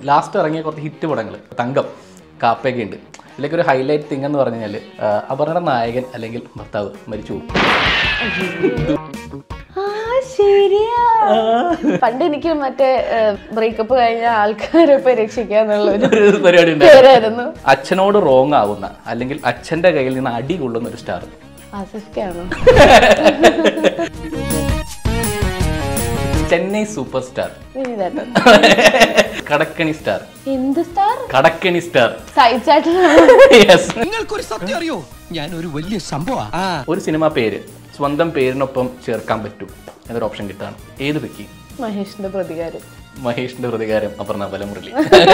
Last ഇറങ്ങിയ കുറച്ച് hit പടങ്ങൾ തങ്കം കാപ്പയൊക്കെ ഉണ്ട് ഇതിലേക്ക് ഒരു ഹൈലൈറ്റ് തിങ് എന്ന് പറഞ്ഞു കഴിഞ്ഞാൽ അപർണയുടെ നായകൻ അല്ലെങ്കിൽ ഭർത്താവ് മരിച്ചു പോകും ആ ശരിയാ പണ്ട് എനിക്ക് മറ്റേ ബ്രേക്കപ്പ് കഴിഞ്ഞ ആൾക്കാരെ ഇപ്പൊ രക്ഷിക്കാന്നുള്ള ഒരു ഒരു പരിപാടി ഉണ്ട് പേരായിരുന്നു അച്ഛനോട് റോങ് ആവുന്ന അല്ലെങ്കിൽ അച്ഛന്റെ കയ്യിൽ നിന്ന് അടി കൊള്ളുന്ന ഒരു സ്റ്റാർ ആസിഫ്ക്കാണോ ചെന്നൈ സൂപ്പർ സ്റ്റാർ വിനീതേട്ടൻ കടക്കണി സ്റ്റാർ എന്ത് സ്റ്റാർ കടക്കണി സ്റ്റാർ സൈച്ചായിട്ടാണോ യെസ് നിങ്ങൾക്കൊരു സത്യം അറിയോ ഞാൻ ഒരു വലിയ സംഭവ ഒരു സിനിമ പേര് സ്വന്തം പേരിനൊപ്പം ചേർക്കാൻ പറ്റും എന്നൊരു ഓപ്ഷൻ കിട്ടാണ് ഏത് വെക്കി മഹേഷിന്റെ പ്രതികാരം മഹേഷിന്റെ പ്രതികാരം Aparna Balamurali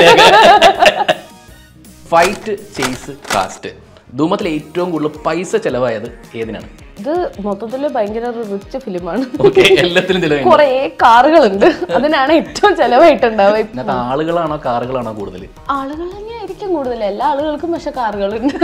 fight chase cast ധൂമത്തിൽ ഏറ്റവും കൂടുതൽ പൈസ ചെലവായത് ഏതിനാണ് ഇത് മൊത്തത്തില് ഭയങ്കര ഒരു റിച്ച് ഫിലിമാണ് ഓക്കെ എല്ലാത്തിലും ചിലവ് കൊറേ കാറുകളുണ്ട് അതിനാണ് ഏറ്റവും ചെലവായിട്ടുണ്ടാവുക ഇതിനകത്ത് ആളുകളാണോ കാറുകളാണോ കൂടുതൽ ആളുകൾ തന്നെയായിരിക്കും കൂടുതൽ എല്ലാ ആളുകൾക്കും പക്ഷെ കാറുകളുണ്ട്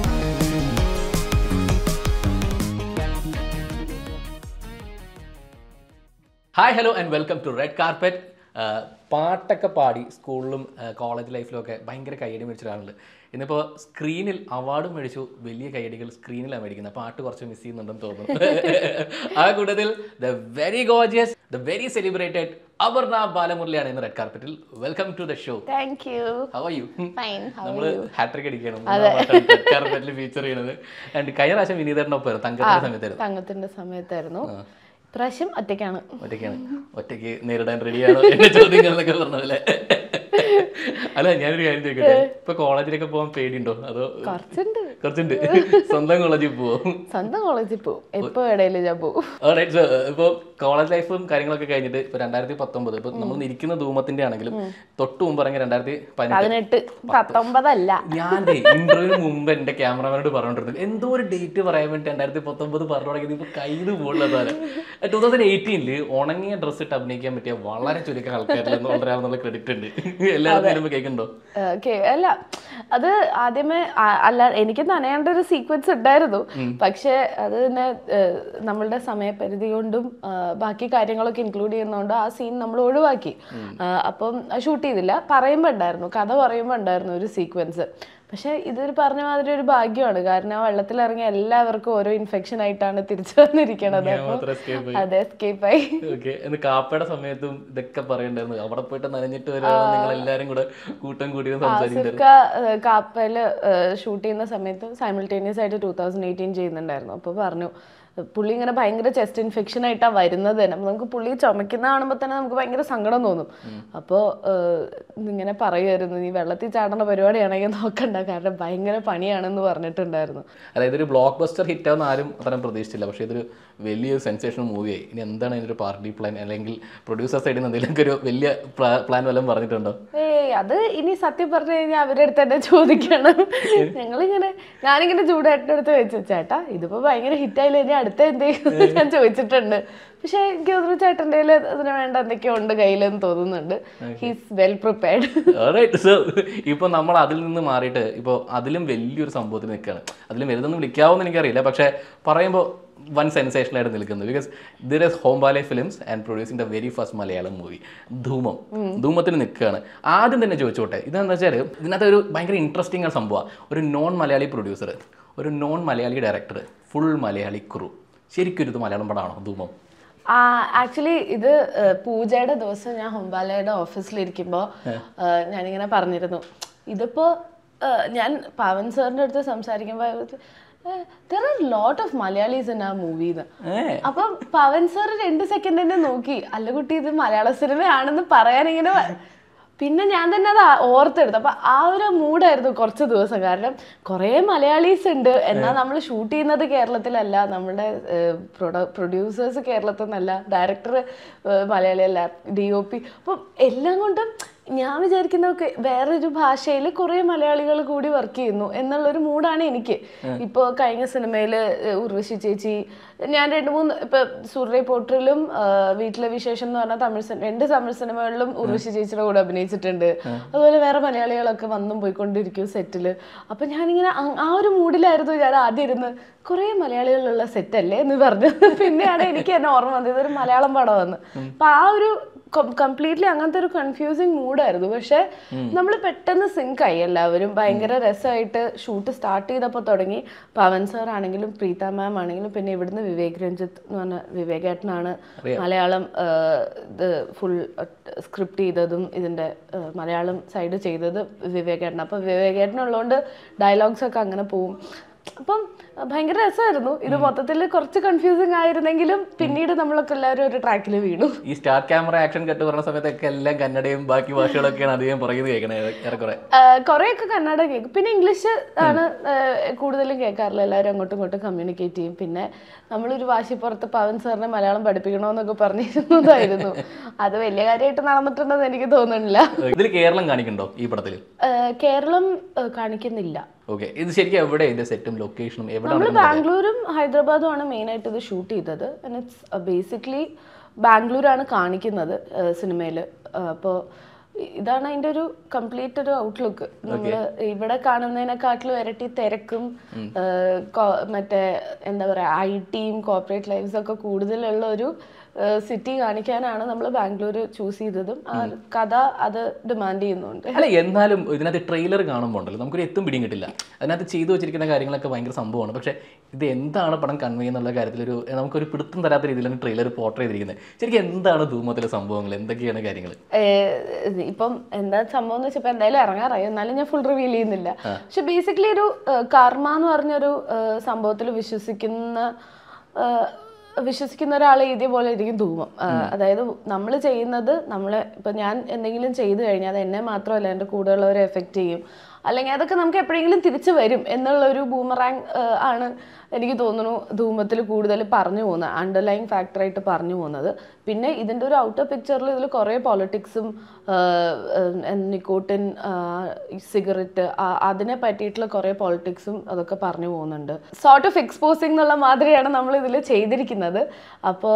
hi hello and welcome to red carpet പാട്ടൊക്കെ പാടി സ്കൂളിലും കോളേജ് ലൈഫിലും ഒക്കെ ഭയങ്കര കയ്യടി മേടിച്ച ഒരാളുണ്ട് ഇന്നിപ്പോൾ സ്ക്രീനിൽ അവാർഡ് മേടിച്ചു വലിയ കയ്യടികൾ സ്ക്രീനിലാണ് മേടിക്കുന്നത് പാട്ട് കുറച്ച് മിസ് ചെയ്യുന്നുണ്ടെന്ന് തോന്നുന്നു ആ കൂട്ടത്തിൽ the very gorgeous the very celebrated Aparna ബാലമുരളിയാണ് ഇന്ന് റെഡ് കാർപ്പറ്റിൽ welcome to the show thank you how are you fine നമ്മൾ ഹാട്രിക് അടിക്കണം റെഡ് കാർപ്പറ്റിൽ ഫീച്ചർ ചെയ്യണത് ആൻഡ് കഴിഞ്ഞ പ്രാവശ്യം വിനീതന്റെ ഒപ്പം തങ്കത്തിന്റെ സമയത്തായിരുന്നു തങ്കത്തിന്റെ സമയത്തായിരുന്നു ഇപ്രാവശ്യം ഒറ്റയ്ക്കാണ് ഒറ്റയ്ക്കാണ് ഒറ്റയ്ക്ക് നേരിടാൻ റെഡിയാണോ എന്റെ ചോദ്യങ്ങൾ എന്നൊക്കെ പറഞ്ഞ പോലെ അല്ല ഞാനൊരു കാര്യം ചോദിക്കട്ടെ ഇപ്പൊ കോളേജിലൊക്കെ പോകാൻ പേടിയുണ്ടോ അതോ കുറച്ചുണ്ട് കുറച്ചുണ്ട് സ്വന്തം കോളേജിൽ പോവും സ്വന്തം കോളേജിൽ പോവും എപ്പോ ഇടയിൽ ഞാൻ പോവും ഇപ്പോൾ കോളേജ് ലൈഫും കാര്യങ്ങളൊക്കെ കഴിഞ്ഞിട്ട് ഇപ്പൊ രണ്ടായിരത്തി പത്തൊമ്പത് ഇപ്പൊ നമ്മൾ ഇരിക്കുന്ന ധൂമത്തിന്റെ ആണെങ്കിലും തൊട്ട് മുമ്പ് ഇറങ്ങിയ രണ്ടായിരത്തി പതിനെട്ട് പതിനെട്ട് പത്തൊമ്പതല്ല ഞാൻ ഇന്റർവ്യൂവിന് മുമ്പ് എന്റെ ക്യാമറമാനോട് പറഞ്ഞോണ്ടിരുന്നു എന്തോ ഒരു ഡേറ്റ് പറയാൻ വേണ്ടി രണ്ടായിരത്തി പത്തൊമ്പത് പറഞ്ഞു തുടങ്ങിയത് ഇപ്പൊ കയ്യിൽ പോകുള്ളതാണ് ടൂ തൗസൻഡ് എയ്റ്റീനില് ഉണങ്ങിയ ഡ്രസ്സ് ഇട്ട് അഭിനയിക്കാൻ പറ്റിയ വളരെ ചുരുക്കം ആൾക്കാരിൽ ഒരാളെന്നുള്ള ക്രെഡിറ്റ് ഉണ്ട് എല്ലാവരും സിനിമ കേൾക്കുന്നുണ്ടോ ഓക്കെ അല്ല അത് ആദ്യമേ ആ- അല്ല എനിക്ക് നനയേണ്ട ഒരു സീക്വൻസ് ഉണ്ടായിരുന്നു പക്ഷെ അത് തന്നെ ഏഹ്, നമ്മളുടെ സമയപരിധി കൊണ്ടും ആ, ബാക്കി കാര്യങ്ങളൊക്കെ ഇൻക്ലൂഡ് ചെയ്യുന്നതുകൊണ്ട് ആ സീൻ നമ്മൾ ഒഴിവാക്കി ആ, അപ്പം ഷൂട്ട് ചെയ്തില്ല പറയുമ്പോൾ ഉണ്ടായിരുന്നു കഥ പറയുമ്പോൾ ഉണ്ടായിരുന്നു ഒരു സീക്വൻസ് പക്ഷെ ഇതൊരു പറഞ്ഞ മാതിരി ഒരു ഭാഗ്യമാണ് കാരണം ആ വെള്ളത്തിലിറങ്ങിയ എല്ലാവർക്കും ഓരോ ഇൻഫെക്ഷൻ ആയിട്ടാണ് തിരിച്ചു വന്നിരിക്കണത് ഞാൻ അപ്പം മാത്രം escape ആയി. അത് എസ്കേപ്പ് ആയി ഓക്കെ എന്ന് കാപ്പയുടെ സമയത്തും ഇതൊക്കെ പറയണ്ടായിരുന്നു അവിടെ പോയിട്ട് നനഞ്ഞിട്ട് വരാണ് നിങ്ങൾ എല്ലാരും കൂടെ കൂട്ടം കൂടി സംസാരിക്കുന്നുണ്ടായിരുന്നു ആസിഫ്ക കാപ്പയില് ഷൂട്ട് ചെയ്യുന്ന സമയത്ത് സൈമിൾട്ടേനിയസ് ആയിട്ട് ടൂ തൗസൻഡ് എയ്റ്റീൻ ചെയ്യുന്നുണ്ടായിരുന്നു അപ്പോൾ പറഞ്ഞു പുള്ളി ഇങ്ങനെ ഭയങ്കര ചെസ്റ്റ് ഇൻഫെക്ഷൻ ആയിട്ടാണ് വരുന്നത് തന്നെ അപ്പോൾ നമുക്ക് പുള്ളി ചുമക്കുന്ന കാണുമ്പോൾ തന്നെ നമുക്ക് ഭയങ്കര സങ്കടം തോന്നും അപ്പോൾ ഇങ്ങനെ പറയുമായിരുന്നു നീ വെള്ളത്തിൽ ചാടേണ്ട പരിപാടിയാണെങ്കിൽ നോക്കണ്ട കാരണം ഭയങ്കര പണിയാണെന്ന് പറഞ്ഞിട്ടുണ്ടായിരുന്നു അതായത് ഒരു ബ്ലോക്ക് ബസ്റ്റർ ഹിറ്റ് ആവുന്ന ആരും അത്രയും പ്രതീക്ഷിച്ചില്ല പക്ഷേ ഇതൊരു വലിയൊരു സെൻസേഷൻ മൂവിയായി ഇനി എന്താണ് ഇതിന്റെ ഒരു പാർട്ടി പ്ലാൻ അല്ലെങ്കിൽ പ്രൊഡ്യൂസർ സൈഡിൽ നിന്ന് എന്തെങ്കിലും ഒരു വലിയ പ്ലാൻ വല്ലതും പറഞ്ഞിട്ടുണ്ടോ ഏയ് അത് ഇനി സത്യം പറഞ്ഞു കഴിഞ്ഞാൽ അവരുടെ അടുത്ത് തന്നെ ചോദിക്കണം ഞങ്ങളിങ്ങനെ ഞാനിങ്ങനെ ചൂടേട്ടൻ്റെ അടുത്ത് വെച്ചു ചേട്ടാ ഇതിപ്പോ ഭയങ്കര ഹിറ്റായില്ല ഇനി അടുത്ത എന്തെങ്കിലും ഞാൻ ചോദിച്ചിട്ടുണ്ട് പക്ഷെ എനിക്ക് തോന്നുന്നു ചേട്ടൻ്റെ കയ്യിൽ അതിന് വേണ്ട എന്തൊക്കെയോ ഉണ്ട് കയ്യിലെന്ന് തോന്നുന്നുണ്ട് he's well prepared Alright, so ഇപ്പൊ നമ്മൾ അതിൽ നിന്ന് മാറിയിട്ട് ഇപ്പോൾ അതിലും വലിയൊരു സംഭവത്തിൽ നിൽക്കുകയാണ് അതിലും വലുതെന്ന് വിളിക്കാവുന്ന എനിക്കറിയില്ല പക്ഷേ പറയുമ്പോൾ വൺ സെൻസേഷൻ ആയിട്ട് നിൽക്കുന്നത് because there is Hombale films and producing the very first Malayalam movie Dhoomam ധൂമത്തിൽ നിൽക്കുകയാണ് ആദ്യം തന്നെ ചോദിച്ചോട്ടെ ഇതെന്താ വെച്ചാൽ ഇതിനകത്ത് ഒരു ഭയങ്കര ഇൻട്രസ്റ്റിംഗ് ആയ സംഭവമാണ് ഒരു നോൺ മലയാളി പ്രൊഡ്യൂസർ ഒരു non Malayali director full Malayali crew ശരിക്കും ഇത് മലയാളം പടമാണോ ധൂമം ആക്ച്വലി ഇത് ഏഹ്, പൂജയുടെ ദിവസം ഞാൻ ഹൊമ്പാലയുടെ ഓഫീസിലിരിക്കുമ്പോൾ ഞാനിങ്ങനെ പറഞ്ഞിരുന്നു ഇതിപ്പോ ഏഹ്, ഞാൻ പവൻ സാറിന്റെ അടുത്ത് സംസാരിക്കുമ്പോൾ there are lot of Malayalis in ആ മൂവിന്ന് ഏ അപ്പം പവൻ സാർ രണ്ട് സെക്കൻഡ് തന്നെ നോക്കി അല്ല കുട്ടി ഇത് മലയാള സിനിമയാണെന്ന് പറയാൻ ഇങ്ങനെ വ- പിന്നെ ഞാൻ തന്നെ അത് ആ- ഓർത്തെടുത്തു അപ്പൊ ആ ഒരു മൂഡായിരുന്നു കുറച്ച് ദിവസം കാരണം കുറേ മലയാളീസ് ഉണ്ട് എന്നാൽ നമ്മൾ ഷൂട്ട് ചെയ്യുന്നത് കേരളത്തിലല്ല നമ്മുടെ പ്രൊഡ്യൂസേഴ്സ് കേരളത്തിൽ നിന്നല്ല ഡയറക്ടർ മലയാളിയല്ല ഡി ഒ പി അപ്പം എല്ലാം കൊണ്ടും ഞാൻ വിചാരിക്കുന്നതൊക്കെ വേറൊരു ഭാഷയിൽ കുറേ മലയാളികൾ കൂടി വർക്ക് ചെയ്യുന്നു എന്നുള്ളൊരു മൂഡാണ് എനിക്ക് ഇപ്പോൾ കഴിഞ്ഞ സിനിമയിൽ ഉർവശി ചേച്ചി ഞാൻ രണ്ട് മൂന്ന് ഇപ്പൊ സൂര്യ പോട്ടറിലും വീട്ടിലെ വിശേഷം എന്ന് പറഞ്ഞ തമിഴ് സിനിമ രണ്ട് തമിഴ് സിനിമകളിലും ഉർവശി ചേച്ചിയുടെ കൂടെ അഭിനയിച്ചിട്ടുണ്ട് അതുപോലെ വേറെ മലയാളികളൊക്കെ വന്നും പോയിക്കൊണ്ടിരിക്കും സെറ്റില് അപ്പൊ ഞാനിങ്ങനെ അ- ആ ഒരു മൂഡിലായിരുന്നു ഞാൻ ആദ്യം ഇരുന്ന് കുറേ മലയാളികളുള്ള സെറ്റ് അല്ലേ എന്ന് പറഞ്ഞു പിന്നെയാണ് എനിക്ക് എന്നെ ഓർമ്മ വന്നത് ഇതൊരു മലയാളം പടം വന്ന് അപ്പൊ ആ ഒരു കംപ്ലീറ്റ്ലി അങ്ങനത്തെ ഒരു കൺഫ്യൂസിങ് മൂഡായിരുന്നു പക്ഷെ നമ്മൾ പെട്ടെന്ന് സിങ്ക് ആയി എല്ലാവരും ഭയങ്കര രസമായിട്ട് ഷൂട്ട് സ്റ്റാർട്ട് ചെയ്തപ്പോൾ തുടങ്ങി പവൻ സാർ ആണെങ്കിലും പ്രീത മാം ആണെങ്കിലും പിന്നെ ഇവിടുന്ന് വിവേക് രഞ്ജിത്ത് എന്ന് പറഞ്ഞ വിവേകേട്ടനാണ് മലയാളം ആ, ഇത് ഫുൾ സ്ക്രിപ്റ്റ് ചെയ്തതും ഇതിന്റെ ആ, മലയാളം സൈഡ് ചെയ്തത് വിവേകേട്ടൻ അപ്പോൾ വിവേകേട്ടനുള്ളതുകൊണ്ട് ഡയലോഗ്സ് ഒക്കെ അങ്ങനെ പോവും അപ്പം അഹ് ഭയങ്കര രസമായിരുന്നു ഇത് മൊത്തത്തിൽ കുറച്ച് കൺഫ്യൂസിങ് ആയിരുന്നെങ്കിലും പിന്നീട് നമ്മളൊക്കെ എല്ലാവരും ഒരു ട്രാക്കിൽ വീണു ഈ സ്റ്റാർ ക്യാമറ ആക്ഷൻ കട്ട് പറഞ്ഞ സമയത്തൊക്കെ എല്ലാം കന്നഡയും ബാക്കി ഭാഷകളൊക്കെയാണ് അധികം പറയുന്നത് കേൾക്കണേ ഏറെക്കുറെ ആഹ് കുറെയൊക്കെ കന്നഡ കേൾക്കും പിന്നെ ഇംഗ്ലീഷ് ആണ് ആഹ് കൂടുതലും കേൾക്കാറില്ല എല്ലാവരും അങ്ങോട്ടും ഇങ്ങോട്ടും കമ്മ്യൂണിക്കേറ്റ് ചെയ്യും പിന്നെ നമ്മളൊരു വാശിപ്പുറത്ത് പവൻ സാറിനെ മലയാളം പഠിപ്പിക്കണമെന്നൊക്കെ പറഞ്ഞിരുന്നതായിരുന്നു അത് വലിയ കാര്യമായിട്ട് നടന്നിട്ടുണ്ടെന്ന് എനിക്ക് തോന്നുന്നില്ല ഇതിൽ കേരളം കാണിക്കണ്ടോ ഈ പടത്തിൽ ആഹ് കേരളം ആഹ് കാണിക്കുന്നില്ല ഓക്കെ ഇത് ശരിക്കും എവിടെ ഇതിന്റെ സെറ്റും ലൊക്കേഷനും നമ്മൾ എവിടെയാണ് ബാംഗ്ലൂരും ഹൈദരാബാദും ആണ് മെയിൻ ആയിട്ട് ഇത് ഷൂട്ട് ചെയ്തത് ആൻഡ് ഇറ്റ്സ് ബേസിക്കലി ബാംഗ്ലൂരാണ് കാണിക്കുന്നത് സിനിമയിൽ അപ്പോൾ ഇതാണ് അതിന്റെ ഒരു കംപ്ലീറ്റ് ഒരു ഔട്ട്ലുക്ക് നമ്മൾ ഇവിടെ കാണുന്നതിനെക്കാട്ടിലും ഇരട്ടി തിരക്കും ഏഹ്, കോ- മറ്റേ എന്താ പറയാ ഐ ടിയും കോർപ്പറേറ്റ് ലൈഫ്സ് ഒക്കെ കൂടുതലുള്ള ഒരു സിറ്റി കാണിക്കാനാണ് നമ്മൾ ബാംഗ്ലൂർ ചൂസ് ചെയ്തതും ആ കഥ അത് ഡിമാൻഡ് ചെയ്യുന്നുണ്ട് അല്ല എന്നാലും ഇതിനകത്ത് ട്രെയിലർ കാണുമ്പോൾ ഉണ്ടല്ലോ നമുക്കൊരു എത്തും പിടിയും കിട്ടില്ല അതിനകത്ത് ചെയ്തു വെച്ചിരിക്കുന്ന കാര്യങ്ങളൊക്കെ ഭയങ്കര സംഭവമാണ് പക്ഷേ ഇത് എന്താണ് പടം കൺവേ എന്നുള്ള കാര്യത്തിലൊരു നമുക്കൊരു പിടുത്തം തരാത്ത രീതിയിലാണ് ട്രെയിലർ പോർട്രേ ചെയ്തിരിക്കുന്നത് ശരിക്കും എന്താണ് ധൂമത്തിലെ സംഭവങ്ങൾ എന്തൊക്കെയാണ് കാര്യങ്ങൾ ഏഹ് ഇപ്പം എന്താ സംഭവം എന്ന് വെച്ചപ്പോ എന്തായാലും ഇറങ്ങാറായി എന്നാലും ഞാൻ ഫുൾ റിവീൽ ചെയ്യുന്നില്ല പക്ഷെ ബേസിക്കലി ഒരു കർമ്മ എന്ന് പറഞ്ഞൊരു സംഭവത്തിൽ വിശ്വസിക്കുന്ന ഏഹ് വിശ്വസിക്കുന്ന ഒരാളെ എഴുതിയ പോലെ ഇരിക്കും ധൂമം ഏഹ് അതായത് നമ്മൾ ചെയ്യുന്നത് നമ്മളെ ഇപ്പൊ ഞാൻ എന്തെങ്കിലും ചെയ്തു കഴിഞ്ഞാൽ അത് എന്നെ മാത്രമല്ല എൻ്റെ കൂടെയുള്ളവരെ എഫക്റ്റ് ചെയ്യും അല്ലെങ്കിൽ അതൊക്കെ നമുക്ക് എപ്പോഴെങ്കിലും തിരിച്ചു വരും എന്നുള്ള ഒരു ബൂമറാങ് ആണ് എനിക്ക് തോന്നുന്നു ധൂമത്തിൽ കൂടുതൽ പറഞ്ഞു പോകുന്നത് അണ്ടർലൈങ് ഫാക്ടറായിട്ട് പറഞ്ഞു പോകുന്നത് പിന്നെ ഇതിൻ്റെ ഒരു ഔട്ടർ പിക്ചറിൽ ഇതിൽ കുറേ പോളിറ്റിക്സും നിക്കോട്ടിൻ സിഗരറ്റ് അതിനെ പറ്റിയിട്ടുള്ള കുറേ പോളിറ്റിക്സും അതൊക്കെ പറഞ്ഞു പോകുന്നുണ്ട് സോർട്ട് ഓഫ് എക്സ്പോസിങ് എന്നുള്ള മാതിരിയാണ് നമ്മൾ ഇതിൽ ചെയ്തിരിക്കുന്നത് അപ്പോൾ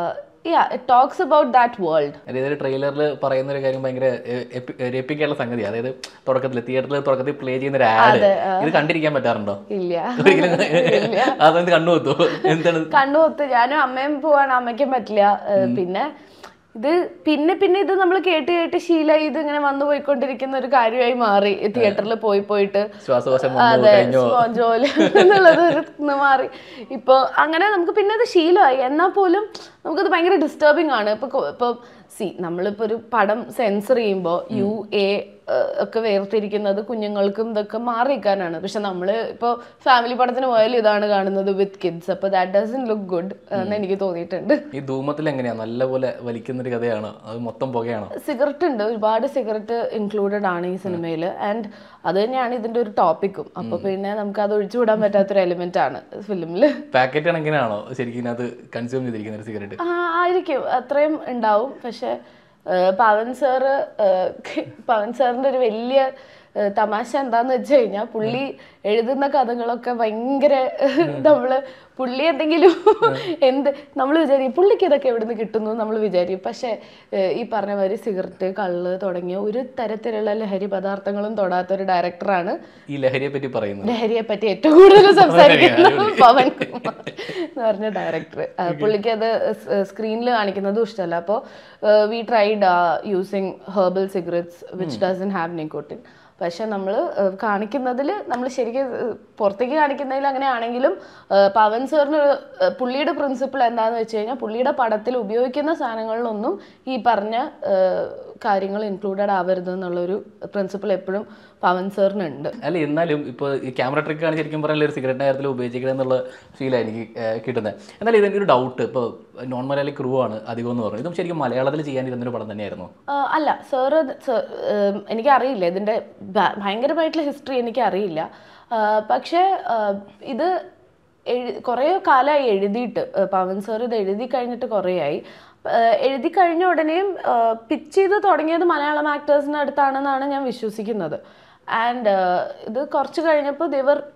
yeah it talks about that world അതായത് ട്രെയിലറിൽ പറയുന്ന ഒരു കാര്യം ഭയങ്കര എപ്പിക്കാനുള്ള സംഗതി അതായത് തുടക്കത്തിൽ തിയേറ്ററിൽ തുടക്കത്തിൽ പ്ലേ ചെയ്യുന്ന ഒരു ആഡ് ഇത് കണ്ടിരിക്കാൻ പറ്റാറുണ്ടോ ഇല്ല ഒരിക്കലും അതെന്ത് കണ്ണു കുത്തോ എന്താണ് കണ്ണുകൊത്ത് ഞാനും അമ്മയും പോവാണ് അമ്മയ്ക്കും പറ്റില്ല ഏഹ് പിന്നെ ഇത് പിന്നെ പിന്നെ ഇത് നമ്മൾ കേട്ട് കേട്ട് ശീലമായി ഇത് ഇങ്ങനെ വന്നു പോയിക്കൊണ്ടിരിക്കുന്ന ഒരു കാര്യമായി മാറി തിയേറ്ററിൽ പോയി പോയിട്ട് ശ്വാസകോശം വന്നു അതെ കഴിഞ്ഞോ ജോലി എന്നുള്ളത് ഒരു ഇത് മാറി ഇപ്പൊ അങ്ങനെ നമുക്ക് പിന്നെ അത് ശീലമായി എന്നാൽ പോലും നമുക്കത് ഭയങ്കര ഡിസ്റ്റർബിങ് ആണ് ഇപ്പൊ കൊ- ഇപ്പൊ സി നമ്മളിപ്പോ ഒരു പടം സെൻസർ ചെയ്യുമ്പോൾ യു എ ഒക്കെ വേർതിരിക്കുന്നത് കുഞ്ഞുങ്ങൾക്കും ഇതൊക്കെ മാറി നിൽക്കാനാണ് പക്ഷെ നമ്മൾ ഇപ്പോൾ ഫാമിലി പടത്തിന് പോയാലും ഇതാണ് കാണുന്നത് വിത്ത് കിഡ്സ് അപ്പോൾ ദാറ്റ് ഡസൻ ലുക്ക് ഗുഡ് എന്ന് എനിക്ക് തോന്നിയിട്ടുണ്ട് ഈ ധൂമത്തിൽ എങ്ങനെയാ നല്ലപോലെ വലിക്കുന്ന ഒരു കഥയാണോ അത് മൊത്തം പുകയാണോ സിഗരറ്റ് ഉണ്ട് ഒരുപാട് സിഗരറ്റ് ഇൻക്ലൂഡഡ് ആണ് ഈ സിനിമയിൽ ആൻഡ് അത് തന്നെയാണ് ഇതിന്റെ ഒരു ടോപ്പിക്കും അപ്പൊ പിന്നെ നമുക്ക് അത് ഒഴിച്ചുവിടാൻ പറ്റാത്തൊരു എലിമെന്റ് ആണ് ഫിലിമിൽ പാക്കറ്റ് കണക്കിനാണോ ശരിക്കും ഇതിനകത്ത് കൺസ്യൂം ചെയ്തിരിക്കുന്ന ഒരു സിഗരറ്റ് ആ ആയിരിക്കും അത്രയും ഉണ്ടാവും പക്ഷെ ഏഹ്, പവൻ സാറ് ഏഹ്, പവൻ സാറിന്റെ ഒരു വലിയ ഏഹ്, തമാശ എന്താന്ന് വെച്ച് കഴിഞ്ഞാൽ പുള്ളി എഴുതുന്ന കഥകളൊക്കെ ഭയങ്കര നമ്മള് പുള്ളി എന്തെങ്കിലും എന്ത് നമ്മൾ വിചാരിക്കും പുള്ളിക്ക് ഇതൊക്കെ എവിടുന്ന് കിട്ടുന്നു നമ്മൾ വിചാരിക്കും പക്ഷെ ഏഹ്, ഈ പറഞ്ഞ മാതിരി സിഗരറ്റ് കള്ള് തുടങ്ങിയ ഒരു തരത്തിലുള്ള ലഹരി പദാർത്ഥങ്ങളും തൊടാത്ത ഒരു ഡയറക്ടറാണ് ഈ ലഹരിയെ പറ്റി പറയുന്നത് ലഹരിയെ പറ്റി ഏറ്റവും കൂടുതൽ സംസാരിക്കുന്ന പവൻ കുമാർ എന്ന് പറഞ്ഞ ഡയറക്ടർ പുള്ളിക്ക് അത് സ്ക്രീനിൽ കാണിക്കുന്നതും ഇഷ്ടമല്ല അപ്പോൾ we tried using herbal cigarettes which doesn't have nicotine പക്ഷെ നമ്മൾ കാണിക്കുന്നതിൽ നമ്മൾ ശരിക്കും ഏഹ്, പുറത്തേക്ക് കാണിക്കുന്നതിൽ അങ്ങനെയാണെങ്കിലും ഏഹ്, പവൻ സാറിന് ഒരു, ഏഹ്, പുള്ളിയുടെ പ്രിൻസിപ്പിൾ എന്താണെന്ന് വെച്ച് കഴിഞ്ഞാൽ പുള്ളിയുടെ പടത്തിൽ ഉപയോഗിക്കുന്ന സാധനങ്ങളിലൊന്നും ഈ പറഞ്ഞ ഏഹ്, കാര്യങ്ങൾ ഇൻക്ലൂഡഡ് ആവരുത് എന്നുള്ളൊരു പ്രിൻസിപ്പിൾ എപ്പോഴും പവൻ സാറിനുണ്ട് അല്ല എന്നാലും ഇപ്പോൾ ഈ ക്യാമറ ട്രിക്ക് ആണ് ശരിക്കും പറഞ്ഞാൽ ഒരു സിഗരറ്റ് കാര്യത്തിൽ ഉപയോഗിക്കുന്നത് എന്നുള്ള ഫീലാണ് എനിക്ക് ഏഹ്, കിട്ടുന്നത് എന്നാലും ഇതെൻ്റെ ഒരു ഡൗട്ട് ഇപ്പോൾ നോൺ മലയാളി ക്രൂ ആണ് അധികം എന്ന് പറഞ്ഞു ഇതും ശരിക്കും മലയാളത്തിൽ ചെയ്യാനിരുന്നൊരു പടം തന്നെയായിരുന്നു ആ, അല്ല സാറ് എനിക്കറിയില്ല ഇതിൻ്റെ ഭ- ഭയങ്കരമായിട്ടുള്ള ഹിസ്റ്ററി എനിക്ക് അറിയില്ല ആ, പക്ഷേ ആ, ഇത് എഴു കുറേ കാലമായി എഴുതിയിട്ട് ആ, പവൻ സാർ ഇത് എഴുതി കഴിഞ്ഞിട്ട് കുറേയായി ആ, എഴുതി കഴിഞ്ഞ ഉടനെയും പിച്ച് ചെയ്ത് തുടങ്ങിയത് മലയാളം ആക്ടേഴ്സിൻ്റെ അടുത്താണെന്നാണ് ഞാൻ വിശ്വസിക്കുന്നത് ആൻഡ് ഇത് കുറച്ച് കഴിഞ്ഞപ്പോൾ ദിവർ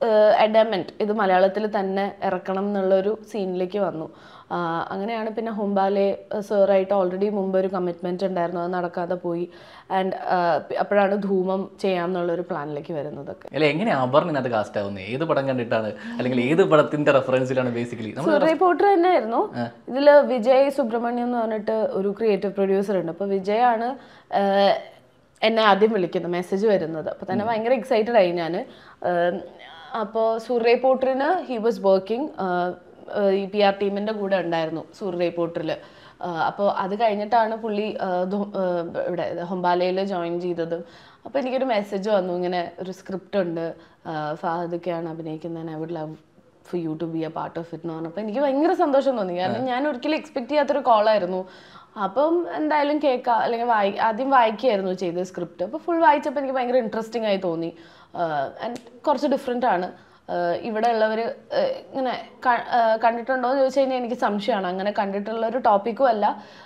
അഡാമെൻറ്റ് ഇത് മലയാളത്തിൽ തന്നെ ഇറക്കണം എന്നുള്ളൊരു സീനിലേക്ക് വന്നു ആ, അങ്ങനെയാണ് പിന്നെ ഹുംബാലെ സാറായിട്ട് ഓൾറെഡി മുമ്പ് ഒരു കമ്മിറ്റ്മെൻറ്റ് ഉണ്ടായിരുന്നു അത് നടക്കാതെ പോയി ആൻഡ് അപ്പോഴാണ് ധൂമം ചെയ്യാമെന്നുള്ളൊരു പ്ലാനിലേക്ക് വരുന്നതൊക്കെ അല്ല എങ്ങനെ അപർണ ഇതിനകത്ത് കാസ്റ്റ് ആവുന്നത് ഏത് പടം കണ്ടിട്ടാണ് അല്ലെങ്കിൽ ഏത് പടത്തിന്റെ റെഫറൻസിലാണ് ബേസിക്കലി നമ്മൾ സൂര്യ പോട്ടർ തന്നെയായിരുന്നു ഇതില് വിജയ് സുബ്രഹ്മണ്യം എന്ന് പറഞ്ഞിട്ട് ഒരു ക്രിയേറ്റീവ് പ്രൊഡ്യൂസർ ഉണ്ട് അപ്പോൾ വിജയാണ് ആഹ്, എന്നെ ആദ്യം വിളിക്കുന്നത് മെസ്സേജ് വരുന്നത് അപ്പോൾ തന്നെ ഭയങ്കര എക്സൈറ്റഡ് ആയി ഞാൻ അപ്പോൾ സൂര്യ പോട്ടറിന് ഹി വാസ് വർക്കിംഗ് ഈ പി ആർ ടീമിൻ്റെ കൂടെ ഉണ്ടായിരുന്നു സൂര്യ പോട്ടറിൽ അപ്പോൾ അത് കഴിഞ്ഞിട്ടാണ് പുള്ളി ആഹ്, ധു- ആഹ്, ഇവിടെ ഹൊമ്പാലയിൽ ജോയിൻ ചെയ്തതും അപ്പോൾ എനിക്കൊരു മെസ്സേജ് വന്നു ഇങ്ങനെ ഒരു സ്ക്രിപ്റ്റ് ഉണ്ട് ആഹ്, ഫഹദൊക്കെയാണ് അഭിനയിക്കുന്നത് I would love for you to be a part of it എന്ന് പറഞ്ഞപ്പോൾ എനിക്ക് ഭയങ്കര സന്തോഷം തോന്നി കാരണം ഞാൻ ഒരിക്കലും എക്സ്പെക്ട് ചെയ്യാത്തൊരു കോളായിരുന്നു അപ്പം എന്തായാലും കേൾക്കാം അല്ലെങ്കിൽ വായി ആദ്യം വായിക്കുകയായിരുന്നു ചെയ്ത സ്ക്രിപ്റ്റ് അപ്പോൾ ഫുൾ വായിച്ചപ്പോൾ എനിക്ക് ഭയങ്കര ഇൻട്രസ്റ്റിംഗ് ആയി തോന്നി ആൻഡ് കുറച്ച് ഡിഫറെൻ്റ് ആണ് ആഹ് ഇവിടെ ഉള്ളവർ ഇങ്ങനെ ക- ആഹ് കണ്ടിട്ടുണ്ടോ എന്ന് ചോദിച്ചു കഴിഞ്ഞാൽ എനിക്ക് സംശയമാണ് അങ്ങനെ കണ്ടിട്ടുള്ള ഒരു ടോപ്പിക്കും അല്ല